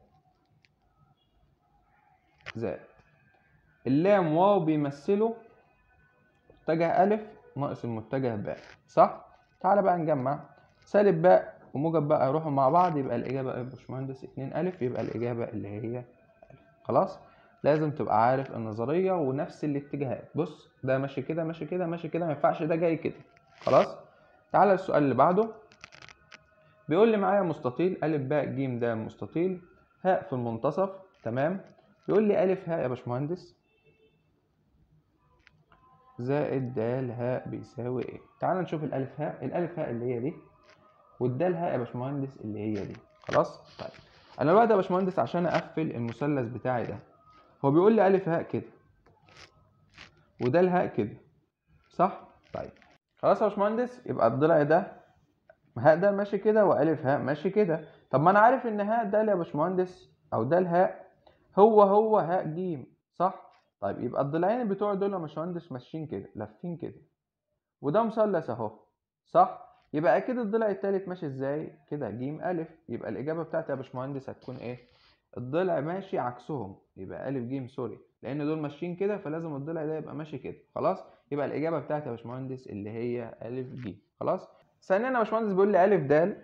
زائد اللام واو بيمثلوا متجه ألف ناقص المتجه باء صح؟ تعالى بقى نجمع سالب باء وموجب باء هيروحوا مع بعض يبقى الإجابة إيه يا باشمهندس اتنين ألف يبقى الإجابة اللي هي ألف خلاص؟ لازم تبقى عارف النظرية ونفس الاتجاهات بص ده ماشي كده ماشي كده ماشي كده ما ينفعش ده جاي كده خلاص؟ تعالى السؤال اللي بعده بيقول لي معايا مستطيل أ ب ج د مستطيل هاء في المنتصف تمام بيقول لي أ هاء يا باشمهندس زائد د هاء بيساوي ايه تعال نشوف الالف هاء الالف هاء اللي هي دي والدال هاء يا باشمهندس اللي هي دي خلاص طيب انا دلوقتي يا باشمهندس عشان اقفل المثلث بتاعي ده هو بيقول لي الف هاء كده ودال هاء كده صح طيب خلاص يا باشمهندس يبقى الضلع ده هاء ده ماشي كده والف هاء ماشي كده طب ما انا عارف ان هاء دال يا باشمهندس او دال هاء هو هو هاء ج صح طيب يبقى الضلعين بتوع دول يا باشمهندس ماشيين كده لافين كده وده مثلث اهو صح يبقى اكيد الضلع التالت ماشي ازاي كده ج الف يبقى الاجابه بتاعتي يا باشمهندس هتكون ايه الضلع ماشي عكسهم يبقى الف ج سوري لان دول ماشيين كده فلازم الضلع ده يبقى ماشي كده خلاص يبقى الاجابه بتاعتي يا باشمهندس اللي هي الف ج خلاص ثانيا يا باشمهندس بيقول لي الف د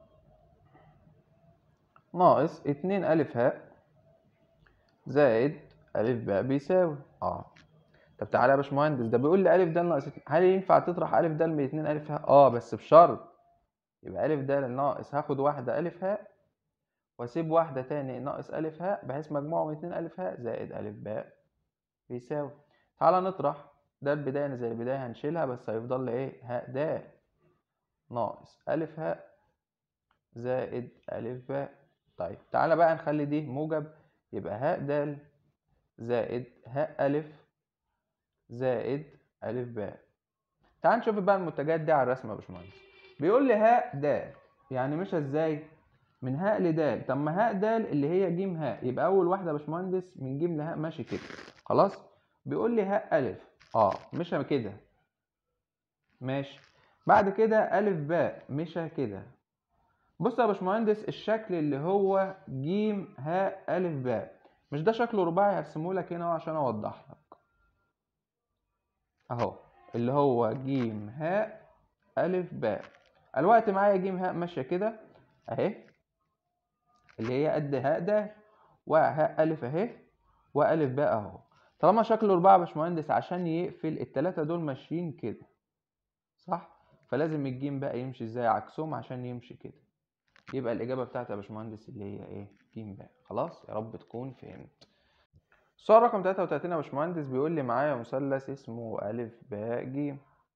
ناقص اتنين الف هاء زائد ألف باء بيساوي اه طب تعالى يا باشمهندس ده بيقول لي ألف د ناقص اتنين هل ينفع تطرح ألف د من اتنين ألف هاء؟ اه بس بشرط يبقى ألف د ناقص هاخد واحدة ألف هاء وأسيب واحدة تاني ناقص ألف هاء بحيث مجموعه من اتنين ألف هاء زائد ألف باء بيساوي تعالى نطرح ده البداية زي البداية هنشيلها بس هيفضل لي ايه هاء د ناقص ألف هاء زائد ألف باء طيب تعالى بقى نخلي دي موجب يبقى هاء د زائد هاء ألف زائد ألف باء تعال نشوف بقى المنتجات دي على الرسمة يا باشمهندس بيقول لي هاء د يعني مشى ازاي من هاء لدال طب ما هاء د اللي هي ج هاء يبقى أول واحدة يا باشمهندس من ج لهاء ماشي كده خلاص بيقول لي هاء ألف اه مشى كده ماشي بعد كده ألف باء مشى كده بص يا باشمهندس الشكل اللي هو ج هاء ألف باء مش ده شكله رباعي هرسمه لك هنا عشان اوضح لك اهو اللي هو ج هاء الف باء الوقت معايا ج هاء ماشيه كده اهي اللي هي قد هاء ده وهاء الف اهي والف باء اهو طالما شكله رباعي يا باشمهندس عشان يقفل التلاتة دول ماشيين كده صح فلازم الجيم بقى يمشي ازاي عكسهم عشان يمشي كده يبقى الإجابة بتاعتي يا باشمهندس اللي هي إيه؟ ج باء خلاص يا رب تكون فهمت. السؤال رقم 33 يا باشمهندس بيقول لي معايا مثلث اسمه أ باء ج.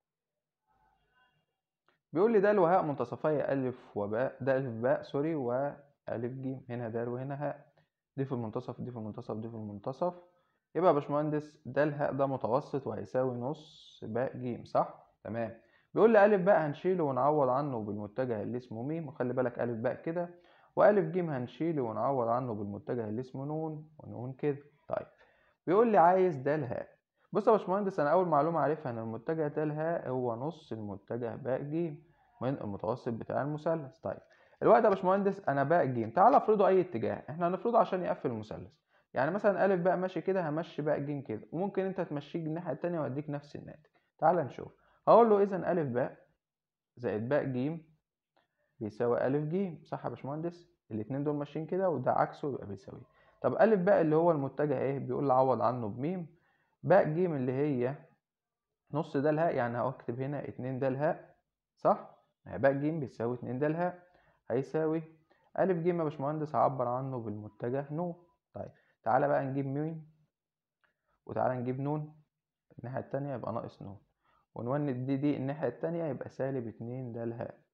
بيقول لي د وهاء منتصفي أ وباء د أ باء سوري وأ ج هنا د وهنا هاء دي في المنتصف دي في المنتصف دي في المنتصف يبقى يا باشمهندس د هاء ده متوسط وهيساوي نص باء ج صح؟ تمام. بيقول لي أ باء هنشيله ونعوض عنه بالمتجه اللي اسمه م وخلي بالك أ باء كده وأ ج هنشيله ونعوض عنه بالمتجه اللي اسمه ن ونون كده طيب بيقول لي عايز د هاء بص يا باشمهندس أنا أول معلومة عارفها إن المتجه د هاء هو نص المتجه باء ج من المتوسط بتاع المثلث طيب الوقت يا باشمهندس أنا باء ج تعالى افرضه أي اتجاه إحنا هنفرضه عشان يقفل المثلث يعني مثلا أ باء ماشي كده همشي باء ج كده وممكن أنت تمشيه الناحية التانية وأديك نفس الناتج تعال نشوف هقول له اذا ا باء زائد باء ج بيساوي ا ج صح يا باشمهندس الاتنين دول ماشيين كده وده عكسه يبقى بيساوي طب ا باء اللي هو المتجه ايه بيقول لي عوض عنه بم باء ج اللي هي نص د هاء يعني هكتب هنا اتنين د هاء صح باء ج بيساوي اتنين د هاء هيساوي ا ج يا باشمهندس هعبر عنه بالمتجه ن طيب تعالى بقى نجيب م وتعالى نجيب ن الناحيه التانية يبقى ناقص ن ونولد دي دي الناحية التانية يبقى سالب اتنين د هاء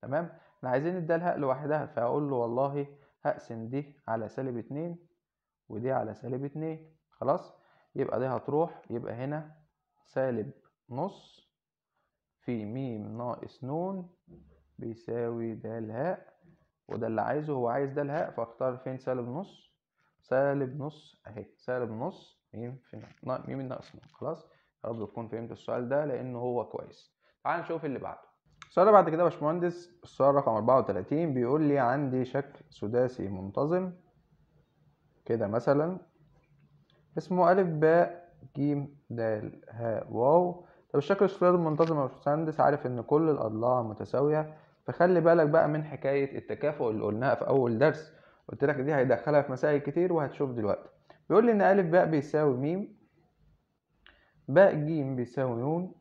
تمام احنا عايزين الدال هاء لوحدها فهقول له والله هقسم دي على سالب اتنين ودي على سالب اتنين خلاص يبقى دي هتروح يبقى هنا سالب نص في ميم ناقص نون بيساوي د هاء وده اللي عايزه هو عايز د هاء فاختار فين سالب نص سالب نص اهي سالب نص ميم في ميم ناقص نون خلاص يا رب تكون فهمت السؤال ده لانه هو كويس تعال نشوف اللي بعده السؤال اللي بعد كده يا باشمهندس السؤال رقم 34 بيقول لي عندي شكل سداسي منتظم كده مثلا اسمه ألف باء جيم دال هاء واو طب الشكل الثلاثي المنتظم يا باشمهندس عارف إن كل الأضلاع متساوية فخلي بالك بقى من حكاية التكافؤ اللي قلناها في أول درس قلت لك دي هيدخلها في مسائل كتير وهتشوف دلوقتي بيقول لي إن ألف باء بيساوي ميم باء جيم بيساوي نون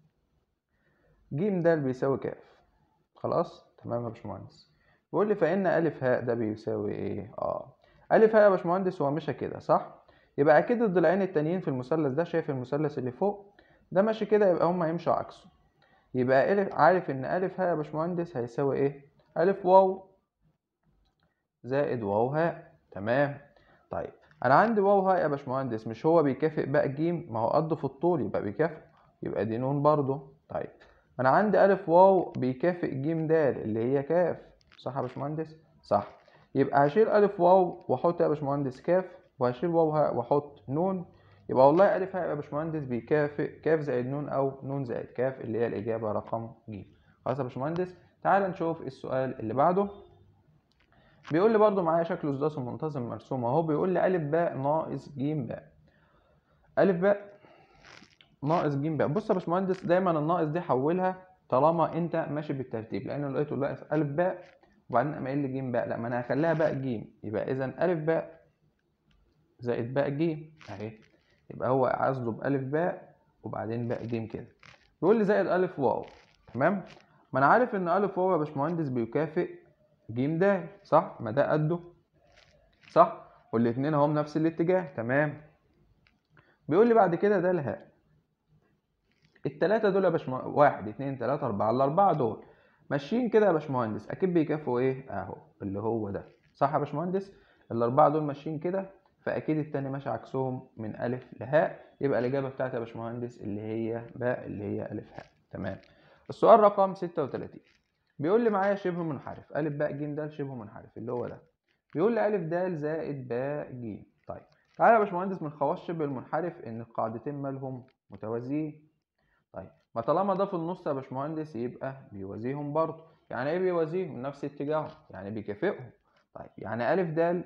جيم دال بيساوي كاف خلاص تمام يا باشمهندس بيقول لي فإن ألف هاء ده بيساوي إيه؟ آه ألف هاء يا باشمهندس هو مشى كده صح؟ يبقى أكيد الضلعين التانيين في المثلث ده شايف المثلث اللي فوق ده ماشي كده يبقى هما يمشوا عكسه يبقى ألف عارف إن ألف هاء يا باشمهندس هيساوي إيه؟ ألف واو زائد واو هاء تمام طيب أنا عندي واو هاء يا باشمهندس مش هو بيكافئ باء جيم ما هو قده في الطول يبقى بيكافئ يبقى دي نون برضه طيب أنا عندي ألف واو بيكافئ جيم دال اللي هي كاف صح يا باشمهندس؟ صح يبقى هشيل ألف واو وأحط يا باشمهندس كاف وهشيل واو هاء وأحط نون يبقى والله ألف هاء يا باشمهندس بيكافئ كاف زائد نون أو نون زائد كاف اللي هي الإجابة رقم ج خلاص يا باشمهندس تعال نشوف السؤال اللي بعده بيقول لي برضو معايا شكل سداسي منتظم مرسوم اهو بيقول لي ألف باء ناقص ج باء ألف باء ناقص ج باء بص يا باشمهندس دايما الناقص دي حولها طالما انت ماشي بالترتيب لان لقيته ناقص ألف باء وبعدين قام قايل لي ج باء لا ما انا هخليها باء ج يبقى اذا ألف باء زائد باء ج اهي يبقى هو قصده بألف باء وبعدين باء ج كده بيقول لي زائد ألف واو تمام ما انا عارف ان ألف واو يا باشمهندس بيكافئ ج د صح ما ده قده صح والاتنين اهم نفس الاتجاه تمام بيقول لي بعد كده ده الهاء التلاتة دول يا باشمهندس واحد اتنين تلاتة أربعة الأربعة دول ماشيين كده يا باشمهندس أكيد بيكافئوا إيه؟ أهو اللي هو ده صح يا باشمهندس؟ الأربعة دول ماشيين كده فأكيد التاني ماشي عكسهم من ألف لهاء يبقى الإجابة بتاعتي يا باشمهندس اللي هي باء اللي هي ألف هاء تمام السؤال رقم ستة وتلاتين بيقول لي معايا شبه منحرف ألف باء ج د شبه منحرف اللي هو ده بيقول لي ألف د زائد باء ج طيب تعالى يا باشمهندس من خواص شبه المنحرف إن القاعدتين مالهم متوازيين طيب ما طالما ده في النص يا باشمهندس يبقى بيوازيهم برضه يعني ايه بيوازيهم نفس اتجاههم يعني بيكافئهم طيب يعني ألف د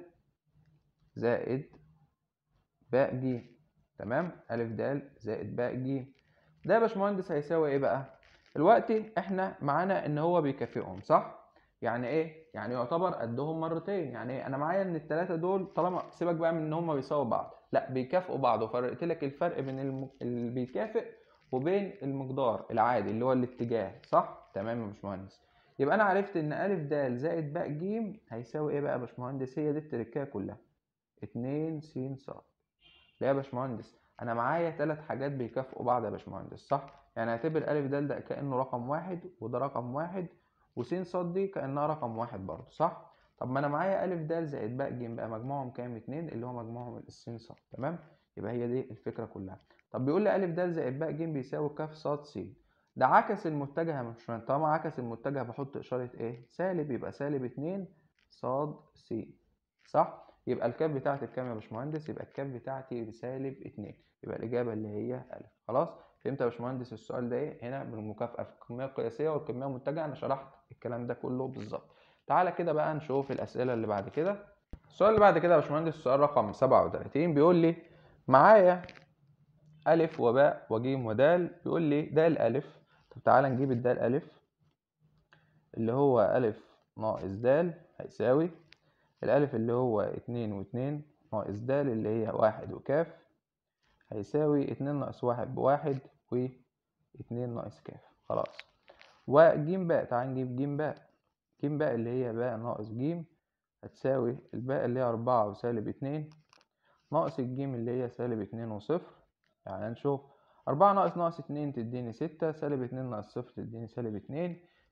زائد باء ج تمام ألف د زائد باء ج ده يا باشمهندس هيساوي ايه بقى دلوقتي احنا معانا ان هو بيكافئهم صح يعني ايه يعني يعتبر قدهم مرتين يعني ايه انا معايا ان الثلاثه دول طالما سيبك بقى من ان هم بيساووا بعض لا بيكافئوا بعض وفرقت لك الفرق بين الم... اللي بيكافئ وبين المقدار العادي اللي هو الاتجاه صح تمام يا باشمهندس يبقى انا عرفت ان الف د زائد باء ج هيساوي ايه بقى يا باشمهندس هي دي التركيه كلها 2 س ص لا يا باشمهندس انا معايا ثلاث حاجات بيكافئوا بعض يا باشمهندس صح يعني اعتبر الف د ده كانه رقم واحد وده رقم واحد وس ص دي كانها رقم واحد برضه صح طب ما انا معايا الف د زائد باء ج بقى مجموعهم كام اتنين اللي هو مجموعهم الس ص تمام يبقى هي دي الفكره كلها طب بيقول لي الف د زائد باء ج بيساوي ك ص س ده عكس المتجه يا باشمهندس طالما عكس المتجه بحط اشاره ايه سالب يبقى سالب 2 ص س صح يبقى الكاب بتاعتي بكام يا باشمهندس يبقى الكاب بتاعتي بسالب 2 يبقى الاجابه اللي هي الف خلاص فهمت يا باشمهندس السؤال ده ايه هنا بالمكافاه في الكميه القياسيه والكميه المتجهه انا شرحت الكلام ده كله بالظبط تعالى كده بقى نشوف الاسئله اللي بعد كده السؤال اللي بعد كده يا باشمهندس السؤال رقم 37 بيقول لي معايا ألف وباء وجيم ودال بيقول لي ده الألف طب تعالى نجيب الدال ألف اللي هو ألف ناقص دال هيساوي الألف اللي هو اتنين واتنين ناقص دال اللي هي واحد وكاف هيساوي اتنين ناقص واحد بواحد واتنين ناقص كاف خلاص وجيم باء تعال نجيب جيم باء جيم باء اللي هي باء ناقص جيم هتساوي الباء اللي هي أربعة وسالب اتنين ناقص الجيم اللي هي سالب اتنين وصفر يعني نشوف أربعة ناقص ناقص اتنين تديني ستة سالب اتنين ناقص صفر تديني سالب اتنين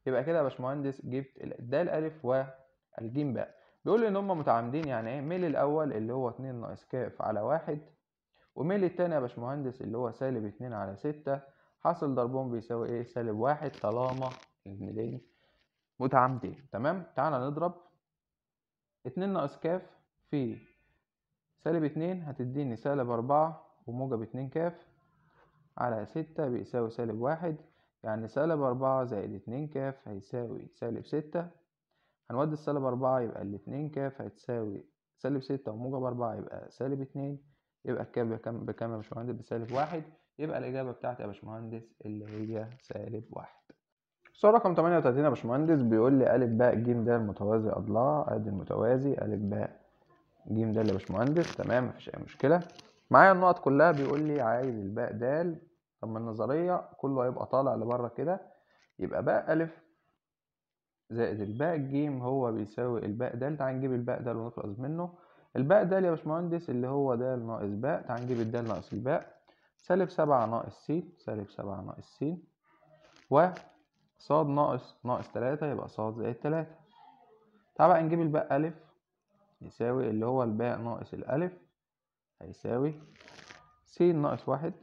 يبقى كده يا باشمهندس جبت الدال ألف والجيم باء بيقول لي إن هما متعامدين يعني إيه ميل الأول اللي هو اتنين ناقص كاف على واحد وميل التاني يا باشمهندس اللي هو سالب اتنين على ستة حاصل ضربهم بيساوي إيه سالب واحد طالما الميلين متعامدين تمام تعالى نضرب اتنين ناقص كاف في سالب اتنين هتديني سالب أربعة وموجب اتنين كاف على ستة بيساوي سالب واحد يعني سالب أربعة زائد اتنين كاف هيساوي سالب ستة هنودي السالب أربعة يبقى الاتنين كاف هتساوي سالب ستة وموجب أربعة يبقى سالب اتنين يبقى الكاف بكام بكام يا باشمهندس بسالب واحد يبقى الإجابة بتاعتي يا باشمهندس اللي هي سالب واحد السؤال رقم 38 يا باشمهندس بيقول لي أ ب ج د متوازي أضلاع أدي المتوازي أ ب ج د يا باشمهندس تمام مفيش أي مشكلة معايا النقط كلها بيقول لي عايز الباء د طب ما النظرية كله هيبقى طالع لبره كده يبقى باء أ زائد الباء ج هو بيساوي الباء د تعال نجيب الباء د ونخلص منه الباء د يا باشمهندس اللي هو د ناقص باء تعال نجيب الد ناقص الباء سالب سبعة ناقص س سالب سبعة ناقص س و صاد ناقص ناقص تلاتة يبقى صاد زائد تلاتة تعال بقى نجيب الباء ألف يساوي اللي هو الباء ناقص الألف هيساوي س ناقص واحد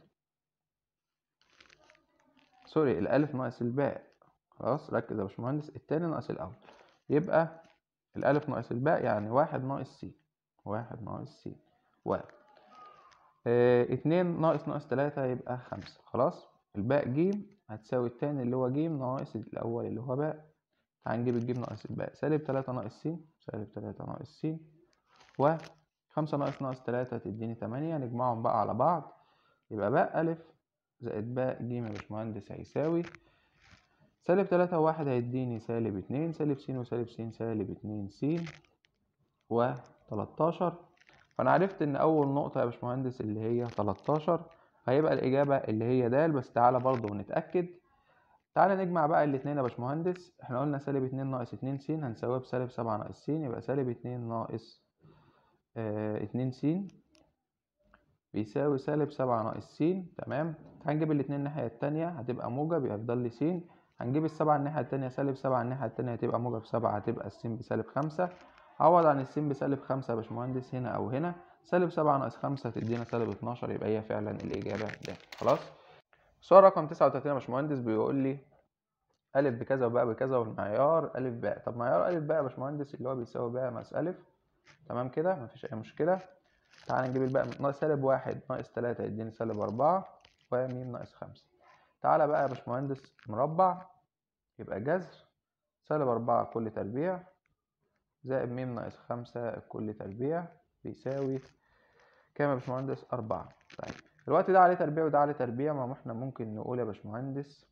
سوري الألف ناقص الباء خلاص ركز يا باشمهندس التاني ناقص الأول يبقى الألف ناقص الباء يعني واحد ناقص س واحد ناقص س واحد اه اتنين ناقص ناقص تلاتة يبقى خمسة خلاص الباء ج هتساوي التاني اللي هو ج ناقص الأول اللي هو باء تعال نجيب الجيم ناقص الباء سالب تلاتة ناقص س سالب تلاتة ناقص س و خمسة ناقص ناقص تلاتة تديني تمانية نجمعهم بقى على بعض يبقى باء ألف زائد باء ج يا باشمهندس هيساوي سالب تلاتة وواحد هيديني سالب اتنين سالب س وسالب س سالب اتنين س و تلاتاشر فأنا عرفت إن أول نقطة يا باشمهندس اللي هي تلاتاشر هيبقى الإجابة اللي هي د بس تعالى برضه نتأكد تعالى نجمع بقى الاتنين يا باشمهندس احنا قلنا سالب اتنين ناقص اتنين س هنساويها بسالب سبعة ناقص س يبقى سالب اتنين ناقص اه اتنين س بيساوي سالب سبعة ناقص س تمام هنجيب الاتنين الناحية التانية هتبقى موجب يفضل لي س هنجيب السبعة الناحية التانية سالب سبعة الناحية التانية هتبقى موجب سبعة هتبقى السين بسالب خمسة عوض عن السين بسالب خمسة يا باشمهندس هنا أو هنا سالب سبعة ناقص خمسة تدينا سالب اتناشر يبقى هي فعلا الإجابة ده خلاص السؤال رقم تسعة وتلاتين يا باشمهندس بيقول لي أ بكذا وباء بكذا والمعيار أ باء طب معيار أ باء يا باشمهندس اللي هو بيساوي باء ناقص أ تمام كده مفيش أي مشكلة تعال نجيب الباء ناقص سالب واحد ناقص تلاتة يديني سالب أربعة وميم ناقص خمسة تعالى بقى يا باشمهندس مربع يبقى جذر سالب أربعة كل تربيع زائد ميم ناقص خمسة كل تربيع بيساوي كام يا باشمهندس أربعة طيب الوقت ده عليه تربيع وده عليه تربيع ما احنا ممكن نقول يا باشمهندس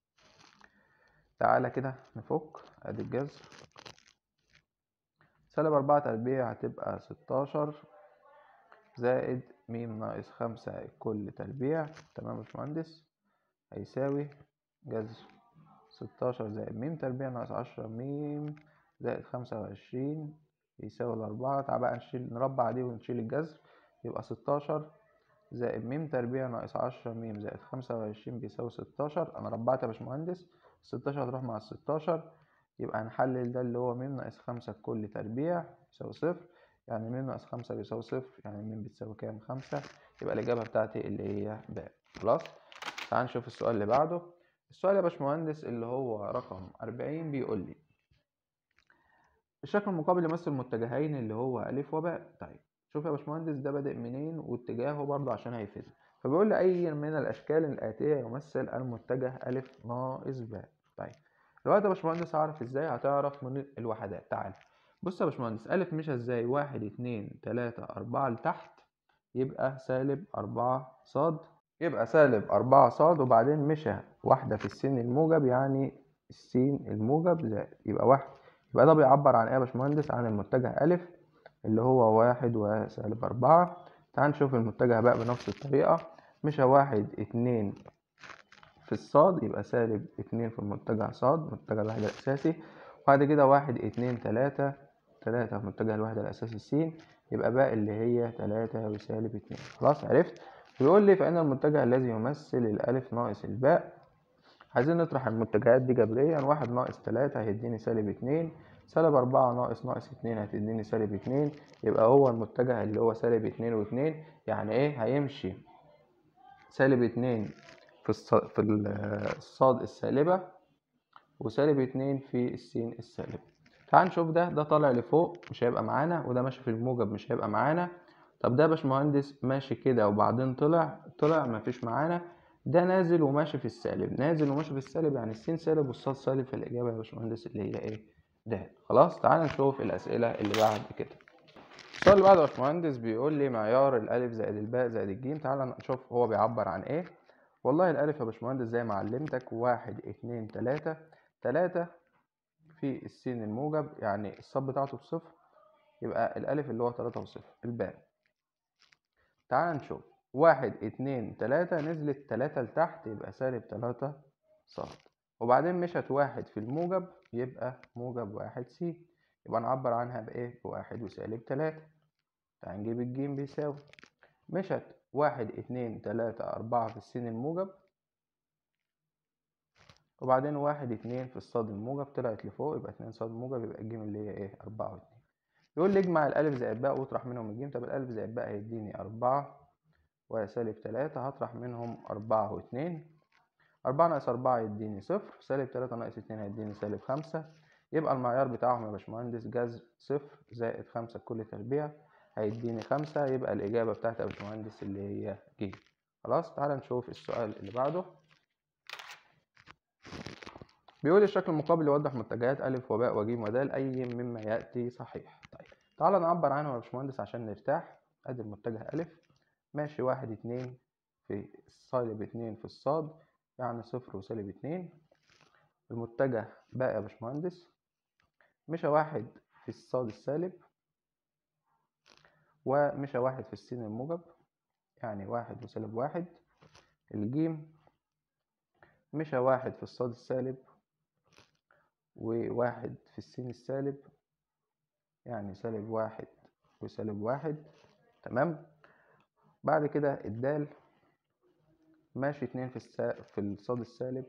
تعالى كده نفك ادي الجذر سالب أربعة تربيع هتبقى ستاشر زائد ميم ناقص خمسة كل تربيع تمام يا باشمهندس هيساوي جذر ستاشر زائد ميم تربيع ناقص عشرة ميم زائد خمسة وعشرين يساوي الأربعة تعال بقى نشيل نربع دي ونشيل الجذر يبقى ستاشر زائد ميم تربيع ناقص عشرة ميم زائد خمسة وعشرين بيساوي ستاشر أنا ربعت يا باشمهندس الستاشر هتروح مع الستاشر يبقى هنحلل ده اللي هو ميم ناقص خمسة كل تربيع يساوي صفر يعني ميم ناقص خمسة بيساوي صفر يعني ميم بتساوي كام خمسة يبقى الإجابة بتاعتي اللي هي ب خلاص تعال نشوف السؤال اللي بعده السؤال يا باشمهندس اللي هو رقم أربعين بيقول لي الشكل المقابل يمثل متجهين اللي هو أ وباء طيب شوف يا باشمهندس ده بادئ منين واتجاهه برضه عشان هيفيدنا فبيقول لي أي من الأشكال الآتية يمثل المتجه أ ناقص باء طيب دلوقتي يا باشمهندس هعرف ازاي هتعرف من الوحدات تعال بص يا باشمهندس أ مشى ازاي واحد اتنين تلاتة أربعة لتحت يبقى سالب أربعة صاد يبقى سالب أربعة صاد وبعدين مشى واحدة في السين الموجب يعني السين الموجب زائد يبقى واحد يبقى ده بيعبر عن ايه يا باشمهندس عن المتجه أ اللي هو واحد وسالب أربعة تعال نشوف المتجه باء بنفس الطريقة مشى واحد اتنين في الصاد يبقى سالب اتنين في المتجه صاد متجه الوحدة الأساسي وبعد كده واحد اتنين تلاتة تلاتة في متجه الوحدة الأساسي س يبقى باء اللي هي تلاتة وسالب اتنين خلاص عرفت بيقول لي فإن المتجه الذي يمثل الألف ناقص الباء عايزين نطرح المتجهات دي جبريا واحد ناقص تلاتة هيديني سالب اتنين سالب أربعة ناقص ناقص اتنين هتديني سالب اتنين يبقى هو المتجه اللي هو سالب اتنين واتنين يعني ايه هيمشي سالب اتنين في الص... في الصاد السالبة وسالب اتنين في السين السالبة تعال نشوف ده ده طالع لفوق مش هيبقى معانا وده ماشي في الموجب مش هيبقى معانا طب ده يا باشمهندس ماشي كده وبعدين طلع طلع مفيش معانا ده نازل وماشي في السالب نازل وماشي في السالب يعني السين سالب والصاد سالب فالإجابة يا باشمهندس اللي هي ايه ده خلاص تعال نشوف الأسئلة اللي بعد كده السؤال اللي بعده يا باشمهندس بيقول لي معيار الألف زائد الباء زائد الجيم تعال نشوف هو بيعبر عن ايه والله الألف يا باشمهندس زي ما علمتك واحد اتنين تلاتة تلاتة في السين الموجب يعني الصاد بتاعته بصفر يبقى الألف اللي هو تلاتة وصفر الباء تعال نشوف واحد اتنين تلاتة نزلت تلاتة لتحت يبقى سالب تلاتة صاد وبعدين مشت واحد في الموجب يبقى موجب واحد س يبقى نعبر عنها بإيه؟ بواحد وسالب تلاتة تعال نجيب الجيم بيساوي مشت واحد اتنين تلاتة أربعة في السين الموجب وبعدين واحد اتنين في الصاد الموجب طلعت لفوق يبقى اتنين صاد موجب يبقى الجيم اللي هي ايه أربعة واتنين يقول لي اجمع الألف زائد باء واطرح منهم الجيم طب الألف زائد باء هيديني أربعة وسالب تلاتة هطرح منهم أربعة واتنين أربعة ناقص أربعة يديني صفر سالب تلاتة ناقص اتنين هيديني سالب خمسة يبقى المعيار بتاعهم يا باشمهندس جذر صفر زائد خمسة كل تربيع هيديني خمسة يبقى الإجابة بتاعت يا باشمهندس اللي هي ج خلاص تعالى نشوف السؤال اللي بعده بيقول الشكل المقابل يوضح متجهات ألف وباء وجيم ودال أي مما يأتي صحيح طيب تعالى نعبر عنه يا باشمهندس عشان نرتاح أدي المتجه ألف ماشي واحد اتنين في سالب اتنين في الصاد يعني صفر وسالب اتنين المتجه باء يا باشمهندس مشى واحد في الصاد السالب ومشى واحد في السين الموجب يعني واحد وسالب واحد الجيم مشى واحد في الصاد السالب وواحد في السين السالب يعني سالب واحد وسالب واحد تمام بعد كده الدال ماشي اتنين في السا... في الصاد السالب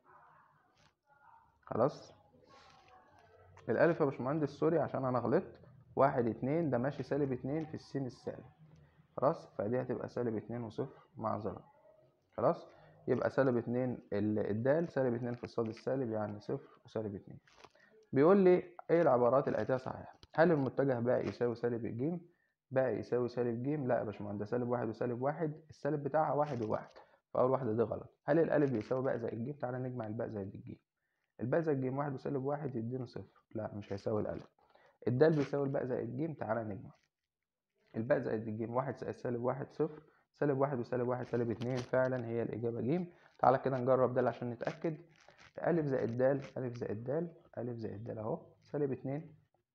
خلاص الألف يا باشمهندس سوري عشان أنا غلطت واحد اتنين ده ماشي سالب اتنين في السين السالب خلاص فدي هتبقى سالب اتنين وصفر معذرة خلاص يبقى سالب اتنين الدال سالب اتنين في الصاد السالب يعني صفر وسالب اتنين بيقول لي ايه العبارات الآتية صحيحة هل المتجه باء يساوي سالب الجيم باء يساوي سالب جيم لا يا باشمهندس سالب واحد وسالب واحد السالب بتاعها واحد وواحد فأول واحدة دي غلط هل الألف بيساوي باء زائد الجيم تعالى نجمع الباء زائد الجيم الباء زائد الجيم واحد وسالب واحد يدينا صفر لا مش هيساوي الألف الدال بيساوي الباء زائد الجيم تعالى نجمع الباء زائد الجيم واحد زائد سالب واحد صفر سالب واحد وسالب واحد سالب اتنين فعلا هي الإجابة جيم تعالى كده نجرب ده عشان نتأكد ألف زائد دال ألف زائد دال ألف زائد دال أهو سالب اتنين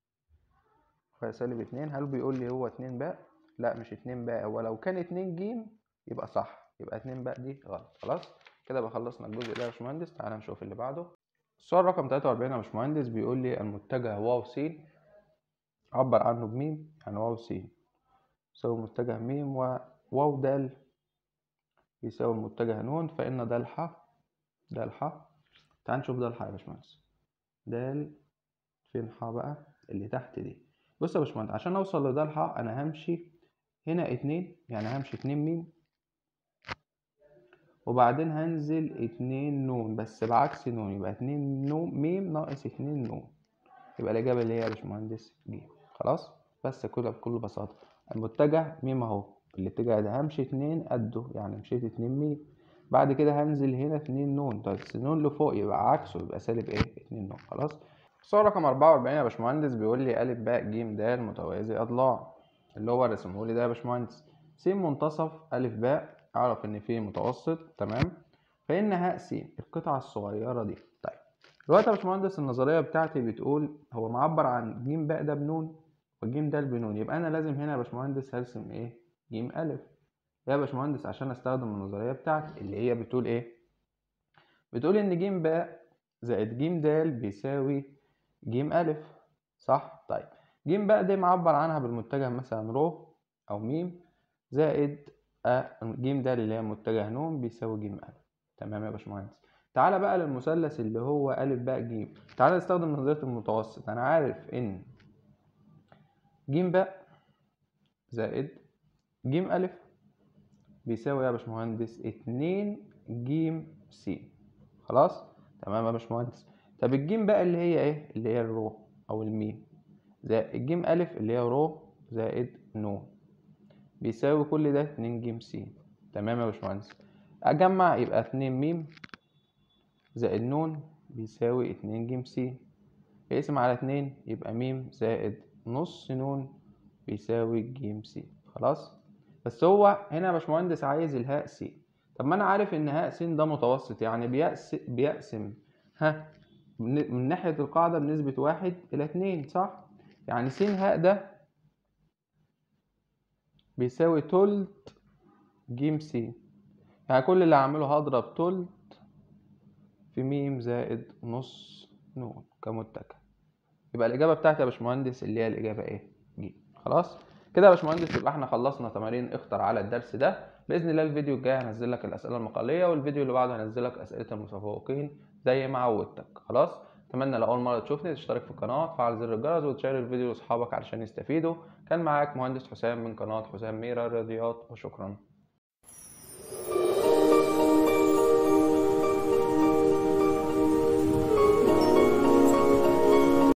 سالب اتنين هل بيقول لي هو اتنين باء؟ لا مش اتنين باء هو لو كان اتنين جيم يبقى صح يبقى اتنين باء دي غلط خلاص كده بقى خلصنا الجزء ده يا باشمهندس تعالى نشوف اللي بعده السؤال رقم 43 يا باشمهندس بيقول لي المتجه واو س عبر عنه بميم يعني واو س يساوي متجه ميم وواو د يساوي المتجه نون فإن د ح د ح تعال نشوف د ح يا باشمهندس د فين ح بقى اللي تحت دي بص يا باشمهندس عشان اوصل لد ح انا همشي هنا اتنين يعني همشي اتنين ميم وبعدين هنزل اتنين نون بس بعكس نون يبقى اتنين نون ميم ناقص اتنين نون يبقى الإجابة اللي هي يا باشمهندس ج خلاص بس كده بكل بساطة المتجه ميم اهو الاتجاه ده همشي اتنين قده يعني مشيت اتنين ميم بعد كده هنزل هنا اتنين نون بس نون لفوق يبقى عكسه يبقى سالب ايه اتنين نون خلاص السؤال رقم 44 يا باشمهندس بيقول لي أ ب ج د متوازي أضلاع اللي هو رسمه لي ده يا باشمهندس س منتصف أ ب أعرف إن فيه متوسط تمام فإن هاء س القطعة الصغيرة دي طيب دلوقتي يا باشمهندس النظرية بتاعتي بتقول هو معبر عن ج ب ده بنون وج د بنون يبقى أنا لازم هنا يا باشمهندس هرسم إيه ج أ يا باشمهندس عشان أستخدم النظرية بتاعتي اللي هي بتقول إيه بتقول إن ج ب زائد ج د بيساوي ج أ صح طيب ج بقى دي معبر عنها بالمتجه مثلا ر أو م زائد أ ج د اللي هي متجه ن بيساوي ج أ تمام يا باشمهندس تعالى بقى للمثلث اللي هو أ ب ج تعالى نستخدم نظرية المتوسط أنا عارف إن ج ب زائد ج أ بيساوي يا باشمهندس اتنين ج س خلاص تمام يا باشمهندس طب الجيم بقى اللي هي ايه اللي هي الرو او الميم زائد الجيم أ اللي هي رو زائد نون بيساوي كل ده اتنين ج س تمام يا باشمهندس اجمع يبقى اتنين ميم زائد نون بيساوي اتنين ج س اقسم على اتنين يبقى ميم زائد نص نون بيساوي ج س خلاص بس هو هنا يا باشمهندس عايز الهاء س طب ما انا عارف ان هاء س ده متوسط يعني بيقسم بيقسم ها من ناحية القاعدة بنسبة واحد إلى اتنين صح؟ يعني س هاء ده بيساوي تلت ج س يعني كل اللي هعمله هضرب تلت في م زائد نص نون كمتكة يبقى الإجابة بتاعتي يا باشمهندس اللي هي الإجابة إيه؟ ج خلاص؟ كده يا باشمهندس يبقى احنا خلصنا تمارين اختر على الدرس ده باذن الله الفيديو الجاي هنزل لك الاسئله المقاليه والفيديو اللي بعده هنزل لك اسئله المتفوقين زي ما عودتك خلاص اتمنى لو اول مره تشوفني تشترك في القناه وتفعل زر الجرس وتشير الفيديو لاصحابك علشان يستفيدوا كان معاك مهندس حسام من قناه حسام ميرا الرياضيات وشكرا